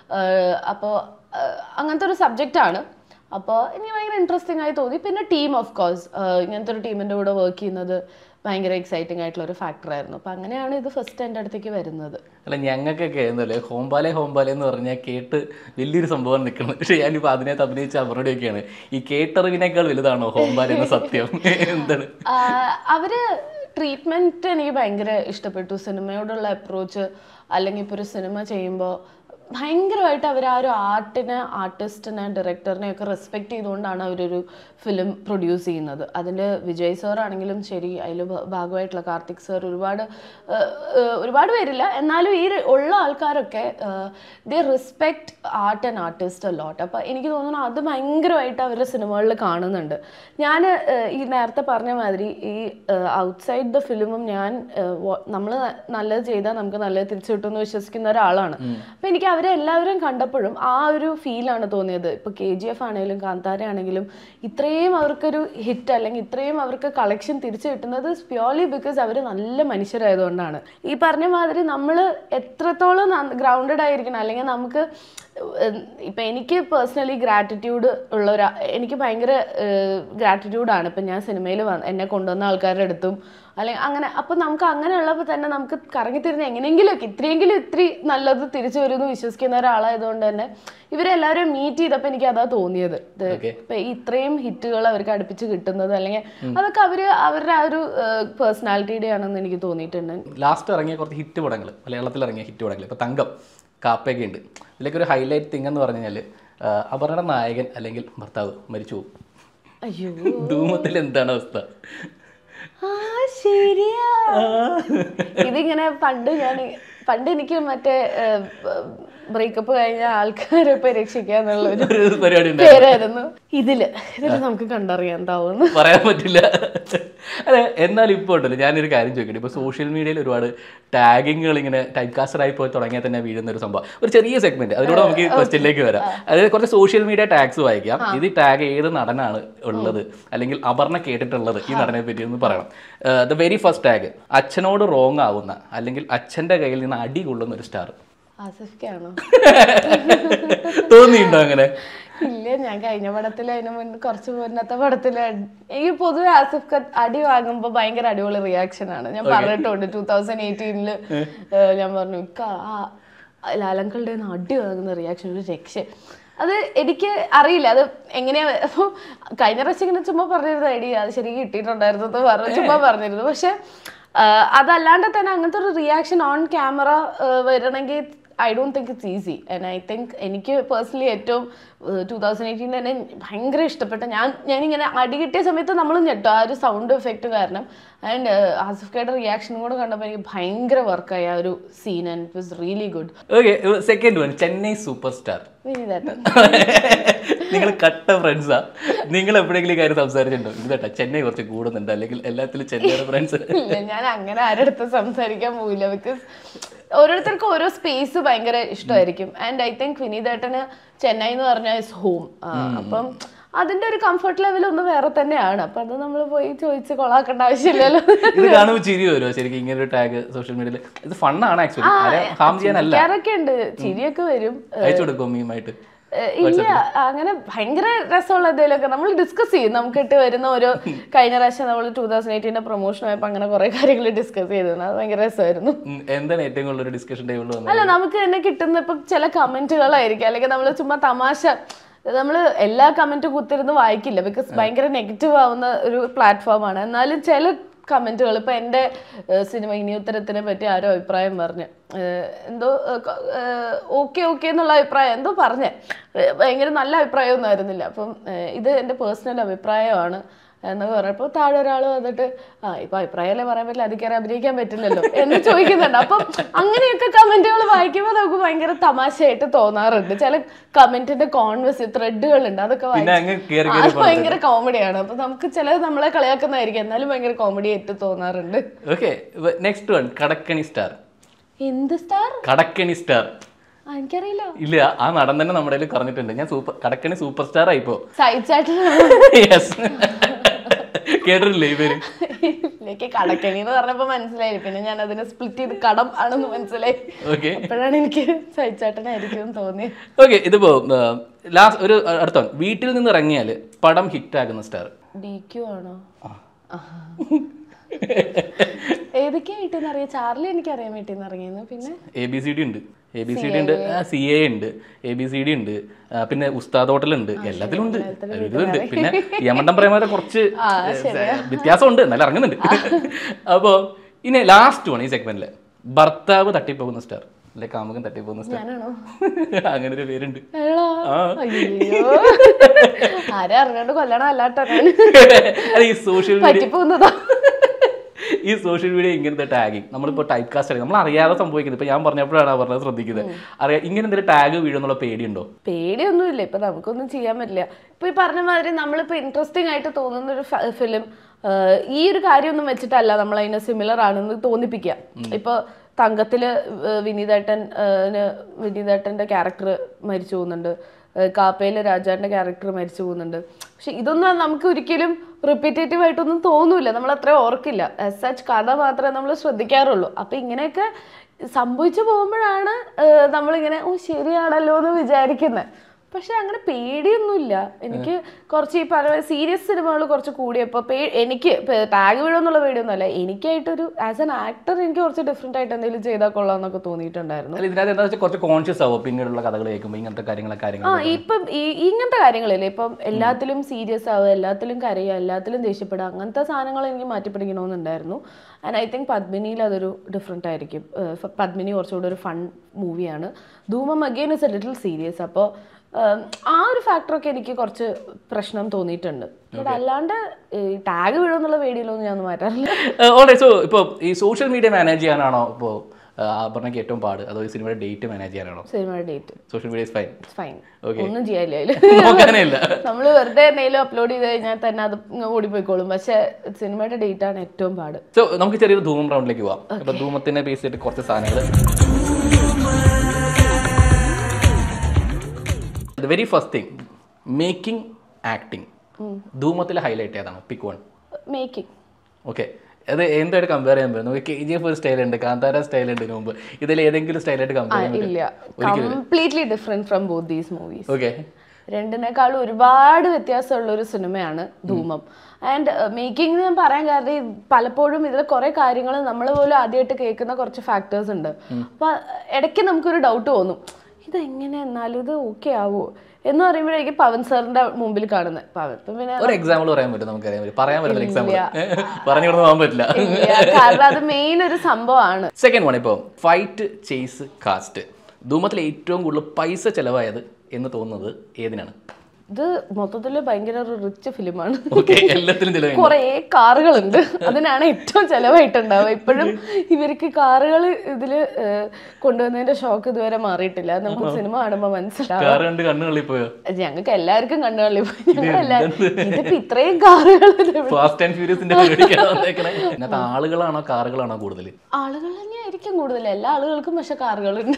അപ്പോൾ അങ്ങനത്തെ ഒരു സബ്ജക്റ്റാണ് അപ്പോൾ എനിക്ക് ഭയങ്കര ഇൻട്രസ്റ്റിംഗ് ആയി തോന്നി പിന്നെ ടീം ഓഫ് കോഴ്സ് ഇങ്ങനത്തെ ഒരു ടീമിൻ്റെ കൂടെ വർക്ക് ചെയ്യുന്നത് ഭയങ്കര എക്സൈറ്റിംഗ് ആയിട്ടുള്ള ഒരു ഫാക്ടറായിരുന്നു അപ്പോൾ അങ്ങനെയാണ് ഇത് ഫസ്റ്റ് എൻ്റെ അടുത്തേക്ക് വരുന്നത് അല്ല ഞങ്ങൾക്കൊക്കെ എന്തല്ലേ ഹോംബാലെ ഹോംബാലെ എന്ന് പറഞ്ഞാൽ കേട്ട് വലിയൊരു സംഭവം നിൽക്കുന്നത് പക്ഷേ ഞാനിപ്പോൾ അതിനകത്ത് അഭിനയിച്ച അവരുടെയൊക്കെയാണ് ഈ കേട്ടറിവിനേക്കാൾ വലുതാണോ ഹോംബാലെ എന്ന സത്യം എന്താണ് ആഹ് അവര് ട്രീറ്റ്മെന്റ് എനിക്ക് ഭയങ്കര ഇഷ്ടപ്പെട്ടു സിനിമയോടുള്ള അപ്രോച്ച് അല്ലെങ്കിൽ ഇപ്പോൾ ഒരു സിനിമ ചെയ്യുമ്പോൾ ഭയങ്കരമായിട്ട് അവർ ആ ഒരു ആർട്ടിനെ ആർട്ടിസ്റ്റിനെ ഡയറക്ടറിനെ ഒക്കെ റെസ്പെക്ട് ചെയ്തുകൊണ്ടാണ് അവരൊരു ഫിലിം പ്രൊഡ്യൂസ് ചെയ്യുന്നത് അതിൽ വിജയ് സാർ ആണെങ്കിലും ശരി അതിൽ ഭാഗമായിട്ടുള്ള കാർത്തിക് സാർ ഒരുപാട് ആഹ്, ആഹ്, ഒരുപാട് പേരില്ല എന്നാലും ഈ ഉള്ള ആൾക്കാരൊക്കെ they respect art and artist lot അപ്പോൾ എനിക്ക് തോന്നുന്നു അത് ഭയങ്കരമായിട്ട് അവരുടെ സിനിമകളിൽ കാണുന്നുണ്ട് ഞാൻ ഈ നേരത്തെ പറഞ്ഞ മാതിരി ഈ ഔട്ട്സൈഡ് ദ ഫിലിമും ഞാൻ നമ്മൾ നല്ലത് ചെയ്താൽ നമുക്ക് നല്ലത് തിരിച്ചു കിട്ടുമെന്ന് വിശ്വസിക്കുന്ന ഒരാളാണ് അപ്പോൾ എനിക്ക് അവരെ എല്ലാവരും കണ്ടപ്പോഴും ആ ഒരു ഫീലാണ് തോന്നിയത് ഇപ്പോൾ കെ ജി എഫ് ആണെങ്കിലും കാന്താര ആണെങ്കിലും ഇത്രയും അവർക്കൊരു ഹിറ്റ് അല്ലെങ്കിൽ ഇത്രയും അവർക്ക് കളക്ഷൻ തിരിച്ചു കിട്ടുന്നത് പ്യോർലി ബിക്കോസ് അവർ നല്ല മനുഷ്യരായതുകൊണ്ടാണ് ഈ പറഞ്ഞ മാതിരി നമ്മൾ എത്രത്തോളം ഗ്രൗണ്ടഡ് ആയിരിക്കണം അല്ലെങ്കിൽ നമുക്ക് ഉം, ഇപ്പം എനിക്ക് പേഴ്സണലി ഗ്രാറ്റിറ്റ്യൂഡ് ഉള്ള ഒരു എനിക്ക് ഭയങ്കര ഗ്രാറ്റിറ്റ്യൂഡാണ് ഇപ്പം ഞാൻ സിനിമയിൽ വന്ന് എന്നെ കൊണ്ടുവന്ന ആൾക്കാരുടെ അടുത്തും അല്ലെങ്കിൽ അങ്ങനെ അപ്പം നമുക്ക് അങ്ങനെ ഉള്ളപ്പോൾ തന്നെ നമുക്ക് കറങ്ങിത്തിരിഞ്ഞ് എങ്ങനെയെങ്കിലുമൊക്കെ ഇത്രയെങ്കിലും ഇത്തിരി നല്ലത് തിരിച്ചു വരുമെന്ന് വിശ്വസിക്കുന്ന ഒരാളായതുകൊണ്ട് തന്നെ ഇവരെല്ലാവരും മീറ്റ് ചെയ്തപ്പോൾ എനിക്ക് അതാ തോന്നിയത് ഇത് Okay. ഇപ്പം ഈ ഇത്രയും ഹിറ്റുകൾ അവർക്ക് അടുപ്പിച്ച് കിട്ടുന്നത് അല്ലെങ്കിൽ അതൊക്കെ അവർ അവരുടെ ആ ഒരു പേഴ്സണാലിറ്റിയുടെ ആണെന്ന് എനിക്ക് തോന്നിയിട്ടുണ്ട് ലാസ്റ്റ് ഇറങ്ങിയ കുറച്ച് ഹിറ്റ് പടങ്ങൾ മലയാളത്തിൽ ഇറങ്ങിയ ഹിറ്റ് പടങ്ങൾ ഇപ്പോൾ തങ്കം കാപ്പയൊക്കെ ഉണ്ട് ഇതിലേക്ക് ഒരു ഹൈലൈറ്റ് തിങ് എന്ന് പറഞ്ഞു കഴിഞ്ഞാൽ അപർണയുടെ നായകൻ അല്ലെങ്കിൽ ഭർത്താവ് മരിച്ചു പോകും അയ്യോ ധൂമത്തിൽ എന്താണ് അവസ്ഥ ആ ശരിയാ ഇതിങ്ങനെ പണ്ട് ഞാൻ പണ്ട് എനിക്ക് മറ്റേ ബ്രേക്കപ്പ് കഴിഞ്ഞ ആൾക്കാരെ പരീക്ഷിക്കാന്നുള്ള ഒരു ഒരു പരിപാടി ഉണ്ട് പേരായിരുന്നു ഇതില് ഇതില് നമുക്ക് കണ്ടറിയാൻ എന്താവുന്നു പറയാൻ പറ്റില്ല അതെ എന്നാൽ ഇപ്പോൾ ഉണ്ടല്ലോ ഞാനൊരു കാര്യം ചോദിക്കട്ടെ ഇപ്പോൾ സോഷ്യൽ മീഡിയയിൽ ഒരുപാട് ടാഗിങ്ങുകൾ ഇങ്ങനെ ടൈപ്പ് കാസ്റ്ററായി പോയി തുടങ്ങിയാൽ തന്നെ വീഴുന്ന ഒരു സംഭവം ഒരു ചെറിയ സെഗ്മെന്റ് അതിലൂടെ നമുക്ക് ഈ ക്വസ്റ്റ്യനിലേക്ക് വരാം അതായത് കുറച്ച് സോഷ്യൽ മീഡിയ ടാഗ്സ് വായിക്കാം ഇത് ടാഗ് ഏത് നടനാണ് ഉള്ളത് അല്ലെങ്കിൽ അപർണ കേട്ടിട്ടുള്ളത് ഈ നടനെ പറ്റി ഒന്ന് പറയണം ദ വെരി ഫസ്റ്റ് ടാഗ് അച്ഛനോട് റോങ് ആവുന്ന അല്ലെങ്കിൽ അച്ഛന്റെ കയ്യിൽ നിന്ന് അടി കൊള്ളുന്ന ഒരു സ്റ്റാർ ആസിഫിക്കാണോ തോന്നിയിട്ടുണ്ടോ അങ്ങനെ ഇല്ല ഞാൻ കഴിഞ്ഞ പടത്തിൽ അതിന് മുന്നേ കുറച്ച് മുന്നത്തെ പടത്തിൽ എനിക്ക് പൊതുവെ ആസിഫ് ഖത്ത് അടി വാങ്ങുമ്പോൾ ഭയങ്കര അടിപൊളി റിയാക്ഷൻ ആണ് ഞാൻ പറഞ്ഞിട്ടുണ്ട് ടൂ തൗസൻഡ് എയ്റ്റീനില് ഞാൻ പറഞ്ഞു ഇക്ക ആ ലാലങ്കളുടെ കയ്യിൽ നിന്ന് അടി വാങ്ങുന്ന റിയാക്ഷൻ ഒരു രക്ഷ അത് എനിക്ക് അറിയില്ല അത് എങ്ങനെയാ അപ്പോൾ കഴിഞ്ഞ പ്രാവശ്യം ഇങ്ങനെ ചുമ്മാ പറഞ്ഞിരുന്നു ഐഡി അത് ശരിക്കും കിട്ടിയിട്ടുണ്ടായിരുന്നു എന്ന് പറഞ്ഞു ചുമ്മാ പറഞ്ഞിരുന്നു പക്ഷെ അതല്ലാണ്ട് തന്നെ അങ്ങനത്തെ ഒരു റിയാക്ഷൻ ഓൺ ക്യാമറ വരണമെങ്കിൽ I don't think it's easy and I think എനിക്ക് പേഴ്സണലി ഏറ്റവും ടൂ തൗസൻഡ് എയ്റ്റീൻ തന്നെ ഭയങ്കര ഇഷ്ടപ്പെട്ട ഞാൻ ഞാനിങ്ങനെ അടി കിട്ടിയ സമയത്ത് നമ്മൾ ഞെട്ടും ആ ഒരു സൗണ്ട് എഫക്റ്റ് കാരണം ആൻഡ് ആസിഫ് ഖയുടെ റിയാക്ഷനും കൂടെ കണ്ടപ്പോൾ എനിക്ക് ഭയങ്കര വർക്കായി ആ ഒരു scene and it was really good okay second one Chennai super star വിനീതേട്ടൻ നിങ്ങൾ കട്ട ഫ്രണ്ട്സാ നിങ്ങൾ എപ്പോഴെങ്കിലും ഈ കാര്യം സംസാരിച്ചിട്ടുണ്ടോ ഇതേട്ടാ ചെന്നൈ കുറച്ച് കൂടുന്നുണ്ട് അല്ലെങ്കിൽ എല്ലാത്തിലും ചെന്നൈയുടെ ഫ്രണ്ട്സ് ഇല്ല ഞാൻ അങ്ങനെ ആരുടെ അടുത്ത് സംസാരിക്കാൻ പോവില്ല ബിക്കോസ് ഓരോരുത്തർക്കും ഓരോ സ്പേസ് ഭയങ്കര ഇഷ്ടമായിരിക്കും ആൻഡ് ഐ തിങ്ക് വിനീതേട്ടന് ചെന്നൈ എന്ന് പറഞ്ഞാൽ ഇസ് ഹോം അപ്പം അതിന്റെ ഒരു കംഫർട്ട് ലെവൽ ഒന്ന് വേറെ തന്നെയാണ് അപ്പൊ അത് നമ്മൾ പോയി ചോദിച്ച് കൊളാക്കേണ്ട ആവശ്യമില്ലല്ലോ ഇത് കാണുമ്പോൾ ചിരി വരുമോ ശരിക്കും ഇങ്ങനെ ഒരു ടാഗ് സോഷ്യൽ മീഡിയയിൽ ഇത് ഫണ്ണാണ് ആക്ച്വലി ആരെ ഹാം ചെയ്യാനല്ല ചിരിക്കാറൊക്കെ ഉണ്ട് ചിരിയൊക്കെ വരും അയച്ചു കൊടുക്കും മീമായിട്ട് ഏഹ് ഇല്ല അങ്ങനെ ഭയങ്കര രസമുള്ള എന്തെങ്കിലുമൊക്കെ നമ്മൾ ഡിസ്കസ് ചെയ്യും നമുക്ക് ഇട്ട് വരുന്ന ഓരോ കഴിഞ്ഞ പ്രാവശ്യം നമ്മൾ ടൂ തൗസൻഡ് എയ്റ്റീൻ്റെ പ്രൊമോഷൻ ആയപ്പോൾ അങ്ങനെ കുറെ കാര്യങ്ങൾ ഡിസ്കസ് ചെയ്തിരുന്നു അത് ഭയങ്കര രസമായിരുന്നു ഉം, എന്താണ് ഏറ്റവും കൂടുതൽ ഒരു ഡിസ്കഷൻ ടേബിളിൽ വന്നത് അല്ല നമുക്ക് തന്നെ കിട്ടുന്ന ഇപ്പം ചില കമന്റുകളായിരിക്കും അല്ലെങ്കിൽ നമ്മൾ ചുമ്മാ തമാശ നമ്മൾ എല്ലാ കമന്റും കുത്തിരുന്ന് വായിക്കില്ല ബിക്കോസ് ഭയങ്കര നെഗറ്റീവ് ആവുന്ന ഒരു പ്ലാറ്റ്ഫോമാണ് എന്നാലും ചില കമന്റുകൾ ഇപ്പൊ എൻ്റെ സിനിമ ഇനി ഉത്തരത്തിനെ പറ്റി ആരോ അഭിപ്രായം പറഞ്ഞു ഏഹ് എന്തോ ഓക്കെ ഓക്കെ എന്നുള്ള അഭിപ്രായം എന്തോ പറഞ്ഞേ ഏഹ് ഭയങ്കര നല്ല അഭിപ്രായമൊന്നും ആയിരുന്നില്ല അപ്പം ഏഹ് ഇത് എൻ്റെ പേഴ്സണൽ അഭിപ്രായമാണ് എന്ന് പറഞ്ഞപ്പോൾ താഴെ ഒരാൾ വന്നിട്ട് ആ ഇപ്പൊ അഭിപ്രായമല്ലേ പറയാൻ പറ്റില്ല അതിക്കേറെ അഭിനയിക്കാൻ പറ്റില്ലല്ലോ എന്ന് ചോദിക്കുന്നുണ്ട് അപ്പം അങ്ങനെയൊക്കെ കമന്റുകൾ വായിക്കുമ്പോൾ നമുക്ക് ഭയങ്കര തമാശയായിട്ട് തോന്നാറുണ്ട് ചില കമന്റിന്റെ കോൺവെസ് ത്രെഡുകളുണ്ട് അതൊക്കെ പിന്നെ വായിച്ച് അങ്ങ് കയറി ആ, കയറി അത് ഭയങ്കര കോമഡിയാണ് അപ്പൊ നമുക്ക് ചിലത് നമ്മളെ കളിയാക്കുന്നതായിരിക്കും എന്നാലും ഭയങ്കര കോമഡി ആയിട്ട് തോന്നാറുണ്ട് ഓക്കെ നെക്സ്റ്റ് വൺ കടക്കണി സ്റ്റാർ എന്ത് സ്റ്റാർ കടക്കണി സ്റ്റാർ എനിക്കറിയില്ല ഇല്ല ആ നടൻ തന്നെ നമ്മുടെ കയ്യിൽ പറഞ്ഞിട്ടുണ്ട് ഞാൻ സൂപ്പർ കടക്കണി സൂപ്പർ സ്റ്റാർ ആയിപ്പോ സഹിച്ചായിട്ട് യെസ് കേട്ടിട്ടില്ലേ ഈ പേര് എനിക്ക് കടക്കണി എന്ന് പറഞ്ഞപ്പോ മനസ്സിലായി പിന്നെ ഞാൻ അതിനെ സ്പ്ലിറ്റ് ചെയ്ത് കടം ആണെന്ന് മനസ്സിലായി ഓക്കെ അപ്പോഴാണ് എനിക്ക് സഹിച്ചാട്ടനായിരിക്കും തോന്നിയത് ഓക്കെ ഇതിപ്പോ ലാസ്റ്റ് ഒരു അടുത്ത one. വീട്ടിൽ നിന്ന് ഇറങ്ങിയാൽ പടം ഹിറ്റ് ആകുന്ന സ്റ്റാർ ഡി ക്യു ആണോ ഏതൊക്കെയാ വീട്ടിൽ നിന്ന് അറിയാം ചാർലി എനിക്കറിയാം വീട്ടിൽ നിന്ന് ഇറങ്ങിയെന്ന് പിന്നെ എ ബി സി ഡി ഉണ്ട് എ ബി സി ഡി ഉണ്ട് സി എ ഉണ്ട് എ ബി സി ഡി ഉണ്ട് ആ, പിന്നെ ഉസ്താദ് ഹോട്ടൽ ഉണ്ട് എല്ലാത്തിലും ഉണ്ട് ഇതുണ്ട് പിന്നെ യമണ്ടം പ്രേമത്തെ കുറച്ച് ഏ, വ്യത്യാസമുണ്ട് എന്നാലും ഇറങ്ങുന്നുണ്ട് അപ്പോ ഇനി ലാസ്റ്റ് ആണ് ഈ സെഗ്മെന്റില് ഭർത്താവ് തട്ടിപ്പോകുന്ന സ്റ്റാർ അല്ലെ കാമുകൻ തട്ടിപ്പോകുന്ന സ്റ്റാർ ഞാനാണോ അങ്ങനെ ഒരു പേരുണ്ട് എടാ, ആ. അയ്യോ ആരെ അറിഞ്ഞോണ്ട് കൊല്ലണം അല്ലാട്ടോ ഞാൻ അല്ല ഈ സോഷ്യൽ മീഡിയ പറ്റിപ്പോകുന്നതാ ഈ സോഷ്യൽ മീഡിയ ഇങ്ങനത്തെ ടാഗിങ് നമ്മളിപ്പോൾ ടൈപ്പ് കാസ്റ്റ് ആയി നമ്മൾ അറിയാതെ സംഭവിക്കുന്നത് ഇപ്പൊ ഞാൻ പറഞ്ഞപ്പോഴാണ് ആ പറഞ്ഞത് ശ്രദ്ധിക്കുന്നത് അറിയാം ഇങ്ങനെ എന്തെങ്കിലും ടാഗ് വീഴുന്നുള്ള പേടിയുണ്ടോ പേടിയൊന്നുമില്ല ഇപ്പൊ നമുക്കൊന്നും ചെയ്യാൻ പറ്റില്ല ഇപ്പൊ ഈ പറഞ്ഞ മാതിരി നമ്മളിപ്പോ ഇൻട്രസ്റ്റിംഗ് ആയിട്ട് തോന്നുന്ന ഒരു ഫിലിം ഈ ഒരു കാര്യമൊന്നും വെച്ചിട്ടല്ല നമ്മൾ അതിനെ സിമിലർ ആണെന്ന് തോന്നിപ്പിക്കുക ഇപ്പൊ തങ്കത്തില് ഏഹ് വിനീതേട്ടൻ ഏഹ് ന് വിനീതേട്ടന്റെ ക്യാരക്ടർ മരിച്ചു പോകുന്നുണ്ട് ഏഹ് കാപ്പയിലെ രാജാന്റെ ക്യാരക്ടർ മരിച്ചു പോകുന്നുണ്ട് പക്ഷെ ഇതൊന്നും നമുക്ക് ഒരിക്കലും റിപ്പീറ്റേറ്റീവ് ആയിട്ടൊന്നും തോന്നൂല നമ്മൾ അത്ര ഓർക്കില്ല ആസ് സച്ച് കഥ മാത്രമേ നമ്മൾ ശ്രദ്ധിക്കാറുള്ളൂ അപ്പൊ ഇങ്ങനെയൊക്കെ സംഭവിച്ചു പോകുമ്പോഴാണ് ഏഹ് നമ്മളിങ്ങനെ ഓ ശരിയാണല്ലോ എന്ന് വിചാരിക്കുന്നത് പക്ഷെ അങ്ങനെ പേടിയൊന്നുമില്ല എനിക്ക് കുറച്ച് ഈ പറഞ്ഞ സീരിയസ് സിനിമകൾ കുറച്ച് കൂടിയപ്പോൾ പേ എനിക്ക് ടാഗ് വീഴുമെന്നുള്ള പേടിയൊന്നുമല്ല എനിക്കായിട്ടൊരു ആസ് എൻ ആക്ടർ എനിക്ക് കുറച്ച് ഡിഫറെൻ്റ് ആയിട്ട് എന്തെങ്കിലും ചെയ്താൽ കൊള്ളാമെന്നൊക്കെ തോന്നിയിട്ടുണ്ടായിരുന്നു അല്ല ഇതിനകത്ത് എന്താ വെച്ചാൽ കുറച്ച് കോൺഷ്യസ് ആവും പിന്നീടുള്ള കഥകൾ കേൾക്കുമ്പോൾ ഇങ്ങനത്തെ കാര്യങ്ങളെ ആ കാര്യങ്ങൾ ഇപ്പം ഈ- ഇങ്ങനത്തെ കാര്യങ്ങളില്ലേ ഇപ്പം എല്ലാത്തിലും സീരിയസ് ആവുക എല്ലാത്തിലും കരയുക എല്ലാത്തിലും ദേഷ്യപ്പെടുക അങ്ങനത്തെ സാധനങ്ങൾ എനിക്ക് മാറ്റിപ്പിടിക്കണമെന്നുണ്ടായിരുന്നു ആൻഡ് ഐ തിങ്ക് പത്മിനിയിൽ അതൊരു ഡിഫറെൻ്റ് ആയിരിക്കും ഏഹ് ഫ- പത്മിനി കുറച്ചുകൂടെ ഒരു ഫൺ മൂവിയാണ് Dhoomam again is a little serious അപ്പോൾ ആ ഒരു ഫാക്ടറൊക്കെ എനിക്ക് കുറച്ച് പ്രശ്നം തോന്നിയിട്ടുണ്ട് ബട്ട് അല്ലാണ്ട് ടാഗ് വീഴുമെന്നുള്ള പേടിയിലൊന്നും ഞാൻ മാറ്റാറില്ല ഓൾറൈറ്റ് സോ ഇപ്പോൾ ഈ സോഷ്യൽ മീഡിയ മാനേജ് ചെയ്യാനാണോ ഇപ്പോൾ പറഞ്ഞക്ക് ഏറ്റവും പാട് അതോ ഈ സിനിമയുടെ ഡേറ്റ് മാനേജ് ചെയ്യാനാണോ സിനിമയുടെ date social media fine fine Okay. ഒന്നും ചെയ്യാനില്ല അതില് നോക്കാനില്ല നമ്മൾ വെറുതെ എന്തെങ്കിലും അപ്ലോഡ് ചെയ്ത് കഴിഞ്ഞാൽ തന്നെ അത് ഇങ്ങ് ഓടിപ്പോയിക്കോളും പക്ഷെ സിനിമയുടെ ഡേറ്റ് ആണ് ഏറ്റവും പാട് സോ നമുക്ക് ചെറിയൊരു ധൂമം റൗണ്ടിലേക്ക് പോവാം അപ്പൊ ധൂമത്തിനെ ബേസ് ചെയ്തിട്ട് കുറച്ച് സാധനങ്ങൾ the very first thing making acting ധൂമത്തിലെ ഹൈലൈറ്റ് ഏതാണ് പിക്ക് വൺ മേക്കിംഗ് ഓക്കെ അത് എന്തായിട്ട് കമ്പയർ ചെയ്യാൻ പറ്റും നമുക്ക് കെ ജി എഫ് ഒരു സ്റ്റൈൽ ഉണ്ട് കാന്താര സ്റ്റൈൽ ഉണ്ട് ഇതിന് മുമ്പ് ഇതിൽ ഏതെങ്കിലും സ്റ്റൈലായിട്ട് കമ്പയർ ചെയ്യാൻ ഇല്ല പറ്റും completely different from both these movies okay രണ്ടിനേക്കാളും ഒരുപാട് വ്യത്യാസമുള്ള ഒരു സിനിമയാണ് ധൂമം ആൻഡ് മേക്കിംഗ് ഞാൻ പറയാൻ കാരണം ഈ പലപ്പോഴും ഇതിൽ കുറെ കാര്യങ്ങൾ നമ്മൾ പോലും ആദ്യമായിട്ട് കേൾക്കുന്ന കുറച്ച് ഫാക്ടേഴ്സ് ഉണ്ട് അപ്പൊ ഇടയ്ക്ക് നമുക്കൊരു ഡൗട്ട് തോന്നും ഇതെങ്ങനെ എന്നാലും ഇത് ഓക്കെ ആവുമോ എന്ന് പറയുമ്പോഴേക്കും പവൻ സാറിന്റെ മുമ്പിൽ കാണുന്നത് പവൻ ഇപ്പം പിന്നെ ഒരു എക്സാമ്പിൾ പറയാൻ പറ്റും നമുക്ക് അറിയാൻ പറ്റും പറയാൻ പറ്റുന്ന എക്സാമ്പിൾ പറഞ്ഞു കൊടുത്ത് പോകാൻ പറ്റില്ല ഇല്ല, കാരണം അത് മെയിൻ ഒരു സംഭവമാണ് സെക്കൻഡ് വൺ ഇപ്പോൾ ഫൈറ്റ് ചേസ് കാസ്റ്റ് ധൂമത്തിൽ ഏറ്റവും കൂടുതൽ പൈസ ചെലവായത് എന്ന് തോന്നുന്നത് ഏതിനാണ് ഇത് മൊത്തത്തിൽ ഭയങ്കര ഒരു റിച്ച് ഫിലിമാണ് ഓക്കെ എല്ലാത്തിലും ചിലവ് കുറേ കാറുകളുണ്ട് അതിനാണ് ഏറ്റവും ചെലവായിട്ടുണ്ടാവുക ഇപ്പോഴും ഇവർക്ക് കാറുകൾ ഇതില് ഏഹ്, കൊണ്ടുവന്നതിന്റെ ഷോക്ക് ഇതുവരെ മാറിയിട്ടില്ല അത് നമുക്ക് സിനിമ കാണുമ്പോൾ മനസ്സിലാവും കാറ് കണ്ട് കണ്ണുകളിൽ പോയോ ഞങ്ങൾക്ക് എല്ലാവർക്കും കണ്ണുകളിൽ ഞങ്ങൾ എല്ലാവരും ഇതിപ്പോ ഇത്രയും കാറുകൾ ഫാസ്റ്റ് ആൻഡ് ഫ്യൂരിയസിന്റെ പരിപാടിക്കാണ് വന്നേക്കണേ ഇതിനകത്ത് ആളുകളാണോ കാറുകളാണോ കൂടുതൽ ആളുകൾ തന്നെയായിരിക്കും കൂടുതൽ എല്ലാ ആളുകൾക്കും പക്ഷെ കാറുകളുണ്ട്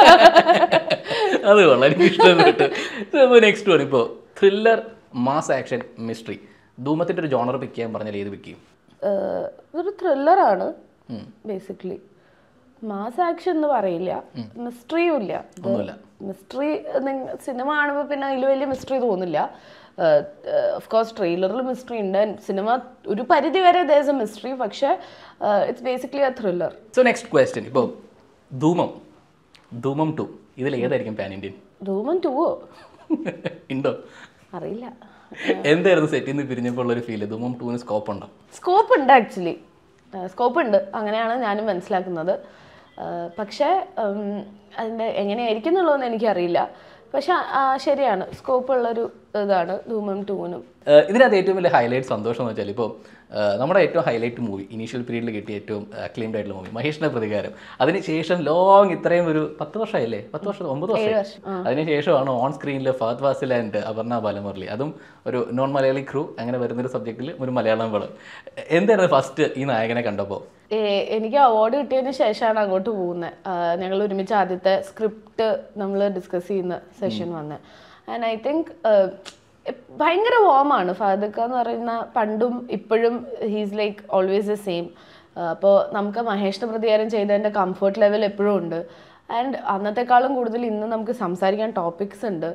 അത് വളരെ എനിക്ക് ഇഷ്ടപ്പെട്ടു നെക്സ്റ്റ് വൺ ഇപ്പോൾ ത്രില്ലർ മാസ് ആക്ഷൻ മിസ്റ്ററി ധൂമത്തിന്റെ ഒരു ജോണർ പിക്ക് ചെയ്യാൻ പറഞ്ഞാൽ ഏത് പിക്ക് ചെയ്യും ഏഹ്, ഇതൊരു ത്രില്ലറാണ് ബേസിക്കലി മാസ് ആക്ഷൻ എന്ന് പറയില്ല മിസ്റ്ററിയും ഇല്ല ഒന്നുമില്ല മിസ്റ്ററി സിനിമ കാണുമ്പോൾ പിന്നെ അതിൽ വലിയ മിസ്റ്ററി തോന്നില്ല ഓഫ് കോഴ്സ് ട്രെയിലറിൽ മിസ്റ്ററി ഉണ്ട് സിനിമ ഒരു പരിധി വരെ ദേസ് എ മിസ്റ്ററി പക്ഷേ it's basically a thriller so next question ഇപ്പോൾ ധൂമം ധൂമം ടു ഇതിൽ ഏതായിരിക്കും പാൻ ഇന്ത്യൻ ധൂമൻ ടുവോ ഉണ്ടോ അറിയില്ല എന്തായിരുന്നു സെറ്റിൽ നിന്ന് പിരിഞ്ഞപ്പോൾ ഉള്ളൊരു ഫീൽ ധൂമം ടൂവിന് സ്കോപ്പ് ഉണ്ടോ സ്കോപ്പ് ഉണ്ട് ആക്ച്വലി സ്കോപ്പ് ഉണ്ട് അങ്ങനെയാണ് ഞാനും മനസ്സിലാക്കുന്നത് ആഹ് പക്ഷേ ഉം, അതിൻ്റെ എങ്ങനെയായിരിക്കും എന്നുള്ളതൊന്നും എനിക്കറിയില്ല പക്ഷെ ആ, ശരിയാണ് സ്കോപ്പ് ഉള്ളൊരു ഇതാണ് ധൂമം ടൂവിനും ഏഹ് ഇതിനകത്ത് ഏറ്റവും വലിയ ഹൈലൈറ്റ് സന്തോഷം എന്ന് വെച്ചാൽ ഇപ്പോൾ നമ്മുടെ ഏറ്റവും ഹൈലൈറ്റ് മൂവി ഇനീഷ്യൽ പീരീഡിൽ കിട്ടിയ ഏറ്റവും അക്ലെയിംഡ് ആയിട്ടുള്ള മൂവി മഹേഷിന്റെ പ്രതികാരം അതിനുശേഷം ലോങ് ഇത്രയും ഒരു പത്ത് വർഷമായില്ലേ പത്ത് വർഷം ഒമ്പത് വർഷം അതിനുശേഷമാണ് ഓൺ സ്ക്രീനിൽ ഫഹദ് ഫാസിൽ ആൻഡ് അപർണ ബാലമുരളി അതും ഒരു നോൺ മലയാളി ക്രൂ അങ്ങനെ വരുന്നൊരു സബ്ജക്റ്റിൽ ഒരു മലയാളം പടം എന്തായിരുന്നു ഫസ്റ്റ് ഈ നായകനെ കണ്ടപ്പോൾ ഏ- എനിക്ക് അവാർഡ് കിട്ടിയതിന് ശേഷമാണ് അങ്ങോട്ട് പോകുന്നത് ഞങ്ങൾ ഒരുമിച്ച് ആദ്യത്തെ സ്ക്രിപ്റ്റ് നമ്മൾ ഡിസ്കസ് ചെയ്യുന്ന സെഷൻ വന്നത് ആൻഡ് ഐ തിങ്ക് ഭയങ്കര വോമാണ് ഫാദക്ക എന്ന് പറയുന്ന പണ്ടും ഇപ്പോഴും he's like always the same അപ്പോൾ നമുക്ക് മഹേഷിന്റെ പ്രതികാരം ചെയ്തതിൻ്റെ കംഫർട്ട് ലെവൽ എപ്പോഴും ഉണ്ട് ആൻഡ് അന്നത്തെക്കാളും കൂടുതൽ ഇന്ന് നമുക്ക് സംസാരിക്കാൻ ടോപ്പിക്സ് ഉണ്ട്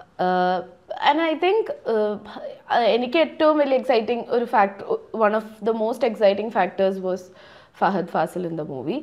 ആൻഡ് ഐ തിങ്ക് എനിക്ക് ഏറ്റവും വലിയ എക്സൈറ്റിംഗ് ഒരു factor one of the most exciting factors was Fahadh Faasil in the movie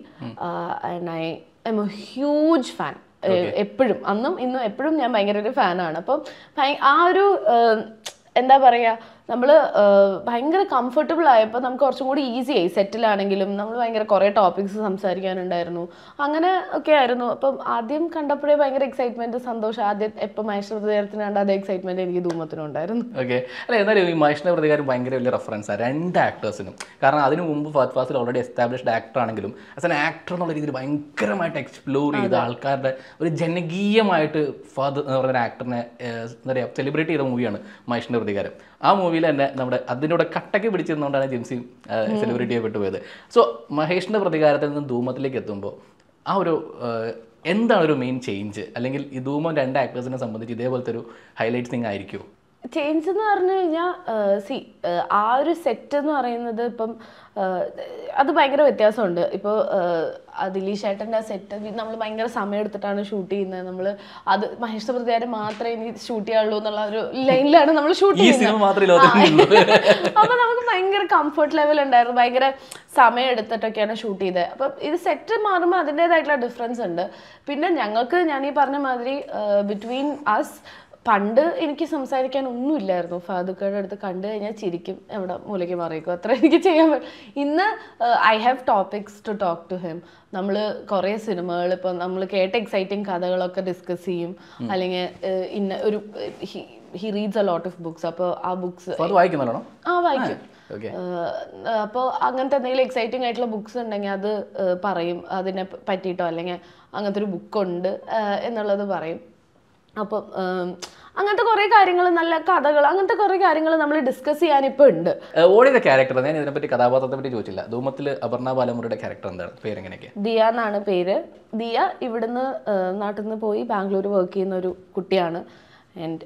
and I'm a huge fan എപ്പോഴും അന്നും ഇന്നും എപ്പോഴും ഞാൻ ഭയങ്കര ഒരു ഫാനാണ് അപ്പം ഭയ- ആ ഒരു ഏഹ്, എന്താ പറയുക നമ്മൾ ഭയങ്കര കംഫർട്ടബിൾ ആയപ്പോൾ നമുക്ക് കുറച്ചും കൂടി ഈസി ആയി സെറ്റിലാണെങ്കിലും നമ്മൾ ഭയങ്കര കുറേ ടോപ്പിക്സ് സംസാരിക്കാനുണ്ടായിരുന്നു അങ്ങനെ ഒക്കെ ആയിരുന്നു അപ്പം ആദ്യം കണ്ടപ്പോഴേ ഭയങ്കര എക്സൈറ്റ്മെന്റ് സന്തോഷം ആദ്യം എപ്പോൾ മഹേശ്വര പ്രതികാരത്തിന് കണ്ട അതേ എക്സൈറ്റ്മെന്റ് എനിക്ക് ധൂമത്തിനും ഉണ്ടായിരുന്നു ഓക്കെ അല്ല എന്നാലും ഈ മഹേഷിന്റെ പ്രതികാരം ഭയങ്കര വലിയ റെഫറൻസാണ് രണ്ട് ആക്ടേഴ്സിനും കാരണം അതിനു മുമ്പ് Fahadh Faasil already established actor ആണെങ്കിലും ആസ് എൻ ആക്ടർ എന്നുള്ള രീതിയിൽ ഭയങ്കരമായിട്ട് എക്സ്പ്ലോർ ചെയ്ത ആൾക്കാരുടെ ഒരു ജനകീയമായിട്ട് ഫഹദ് എന്ന് പറയുന്ന ആക്ടറിനെ എന്താ പറയുക സെലിബ്രേറ്റ് ചെയ്ത മൂവിയാണ് മഹേഷിന്റെ പ്രതികാരം ആ മൂവിയിൽ തന്നെ നമ്മുടെ അതിനോട് കട്ടക്ക് പിടിച്ചിരുന്നുകൊണ്ടാണ് ജിംസി സെലിബ്രേറ്റ് ചെയ്യപ്പെട്ടു പോയത് സോ മഹേഷിന്റെ പ്രതികാരത്തിൽ നിന്ന് ധൂമത്തിലേക്ക് എത്തുമ്പോൾ ആ ഒരു ഏഹ്, എന്താണ് ഒരു മെയിൻ ചേഞ്ച് അല്ലെങ്കിൽ ഈ ധൂമം രണ്ട് ആക്ടേഴ്സിനെ സംബന്ധിച്ച് ഇതേപോലത്തെ ഒരു ഹൈലൈറ്റ് തിങ് ആയിരിക്കുമോ ചേഞ്ച് എന്ന് പറഞ്ഞു കഴിഞ്ഞാൽ സി ആ ഒരു സെറ്റ് എന്ന് പറയുന്നത് ഇപ്പം ആ, അത് ഭയങ്കര വ്യത്യാസമുണ്ട് ഇപ്പോൾ ദിലീഷ് ചേട്ടൻ്റെ ആ സെറ്റ് നമ്മൾ ഭയങ്കര സമയം എടുത്തിട്ടാണ് ഷൂട്ട് ചെയ്യുന്നത് നമ്മൾ അത് മഹേഷ് പ്രതികാരം മാത്രമേ ഇനി ഷൂട്ട് ചെയ്യാവുള്ളൂ എന്നുള്ള ഒരു ലൈനിലാണ് നമ്മൾ ഷൂട്ട് ഈ ചെയ്യുന്നത് സിനിമ മാത്രമേ ലോകത്തിലുള്ളൂ അപ്പൊ നമുക്ക് ഭയങ്കര കംഫർട്ട് ലെവൽ ഉണ്ടായിരുന്നു ഭയങ്കര സമയം എടുത്തിട്ടൊക്കെയാണ് ഷൂട്ട് ചെയ്തത് അപ്പം ഇത് സെറ്റ് മാറുമ്പോൾ അതിൻ്റെതായിട്ടുള്ള ഡിഫറൻസ് ഉണ്ട് പിന്നെ ഞങ്ങൾക്ക് ഞാൻ ഈ പറഞ്ഞ മാതിരി ബിറ്റ്വീൻ അസ് പണ്ട് എനിക്ക് സംസാരിക്കാൻ ഒന്നുമില്ലായിരുന്നു ഫാദുക്കയുടെ അടുത്ത് കണ്ടു കഴിഞ്ഞാൽ ചിരിക്കും എവിടെ മൂലയ്ക്ക് മാറിയേക്കും അത്ര എനിക്ക് ചെയ്യാൻ പറ്റും ഇന്ന് I have topics to talk to him നമ്മൾ കുറേ സിനിമകൾ ഇപ്പം നമ്മൾ കേട്ട എക്സൈറ്റിംഗ് കഥകളൊക്കെ ഡിസ്കസ് ചെയ്യും അല്ലെങ്കിൽ ഇന്ന ഒരു he reads a lot of books അപ്പോൾ ആ ബുക്സ് അപ്പോൾ അത് വായിക്കുന്നുണ്ടോ ആ വായിക്കും ഓക്കെ അപ്പോൾ അങ്ങനത്തെ എന്തെങ്കിലും എക്സൈറ്റിംഗ് ആയിട്ടുള്ള ബുക്സ് ഉണ്ടെങ്കിൽ അത് ഏഹ്, പറയും അതിനെ പ- പറ്റിയിട്ടോ അല്ലെങ്കിൽ അങ്ങനത്തെ ഒരു ബുക്കുണ്ട് എന്നുള്ളത് പറയും അപ്പം ഏം, അങ്ങനത്തെ കുറേ കാര്യങ്ങൾ നല്ല കഥകൾ അങ്ങനത്തെ കുറേ കാര്യങ്ങൾ നമ്മൾ ഡിസ്കസ് ചെയ്യാൻ ഇപ്പോൾ ഉണ്ട് ഓടിയ ക്യാരക്ടർ ഞാൻ ഇതിനെപ്പറ്റി കഥാപാത്രത്തെ പറ്റി ചോദിച്ചില്ല ധൂമത്തിൽ അപർണ ബാലമുറിയുടെ ക്യാരക്ടർ എന്താണ് പേരെങ്ങനെയൊക്കെ ദിയ എന്നാണ് പേര് ദിയ ഇവിടുന്ന് ഏഹ്, നാട്ടിൽ നിന്ന് പോയി ബാംഗ്ലൂർ വർക്ക് ചെയ്യുന്ന ഒരു കുട്ടിയാണ് ആൻഡ്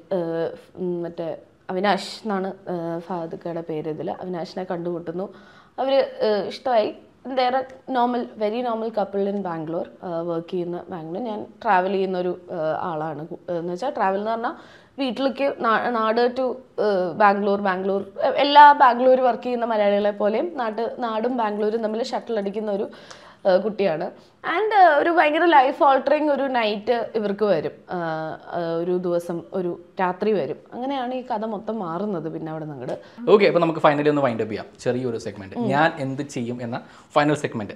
മറ്റേ അവിനാഷ് എന്നാണ് ഫാദുക്കയുടെ പേര് ഇതിൽ അവിനാഷിനെ കണ്ടുമുട്ടുന്നു അവർ ഇഷ്ടമായി വേറെ normal very normal couple in Bangalore work ചെയ്യുന്ന ബാംഗ്ലൂർ ഞാൻ ട്രാവൽ ചെയ്യുന്ന ഒരു ഏഹ്, ആളാണ് കു- ഏഹ്, എന്ന് വെച്ചാൽ ട്രാവൽ എന്ന് പറഞ്ഞാൽ വീട്ടിലേക്ക് നാ- നാട് ടു ബാംഗ്ലൂർ ബാംഗ്ലൂർ എ- എല്ലാ ബാംഗ്ലൂർ വർക്ക് ചെയ്യുന്ന മലയാളികളെ പോലെയും നാട്ട് നാടും ബാംഗ്ലൂരും തമ്മിൽ ഷട്ടിൽ അടിക്കുന്ന ഒരു ഏഹ്, കുട്ടിയാണ് ആൻഡ് ഒരു ഭയങ്കര ലൈഫ് ഓൾട്ടറിങ് ഒരു നൈറ്റ് ഇവർക്ക് വരും ആഹ്, ആഹ്, ഒരു ദിവസം ഒരു രാത്രി വരും അങ്ങനെയാണ് ഈ കഥ മൊത്തം മാറുന്നത് പിന്നെ അവിടെ നിങ്ങട് ഓക്കെ അപ്പോൾ നമുക്ക് ഫൈനലി ഒന്ന് വൈൻഡ് അപ്പ് ചെയ്യാം ചെറിയൊരു സെഗ്മെന്റ് ഞാൻ എന്ത് ചെയ്യും എന്ന final segment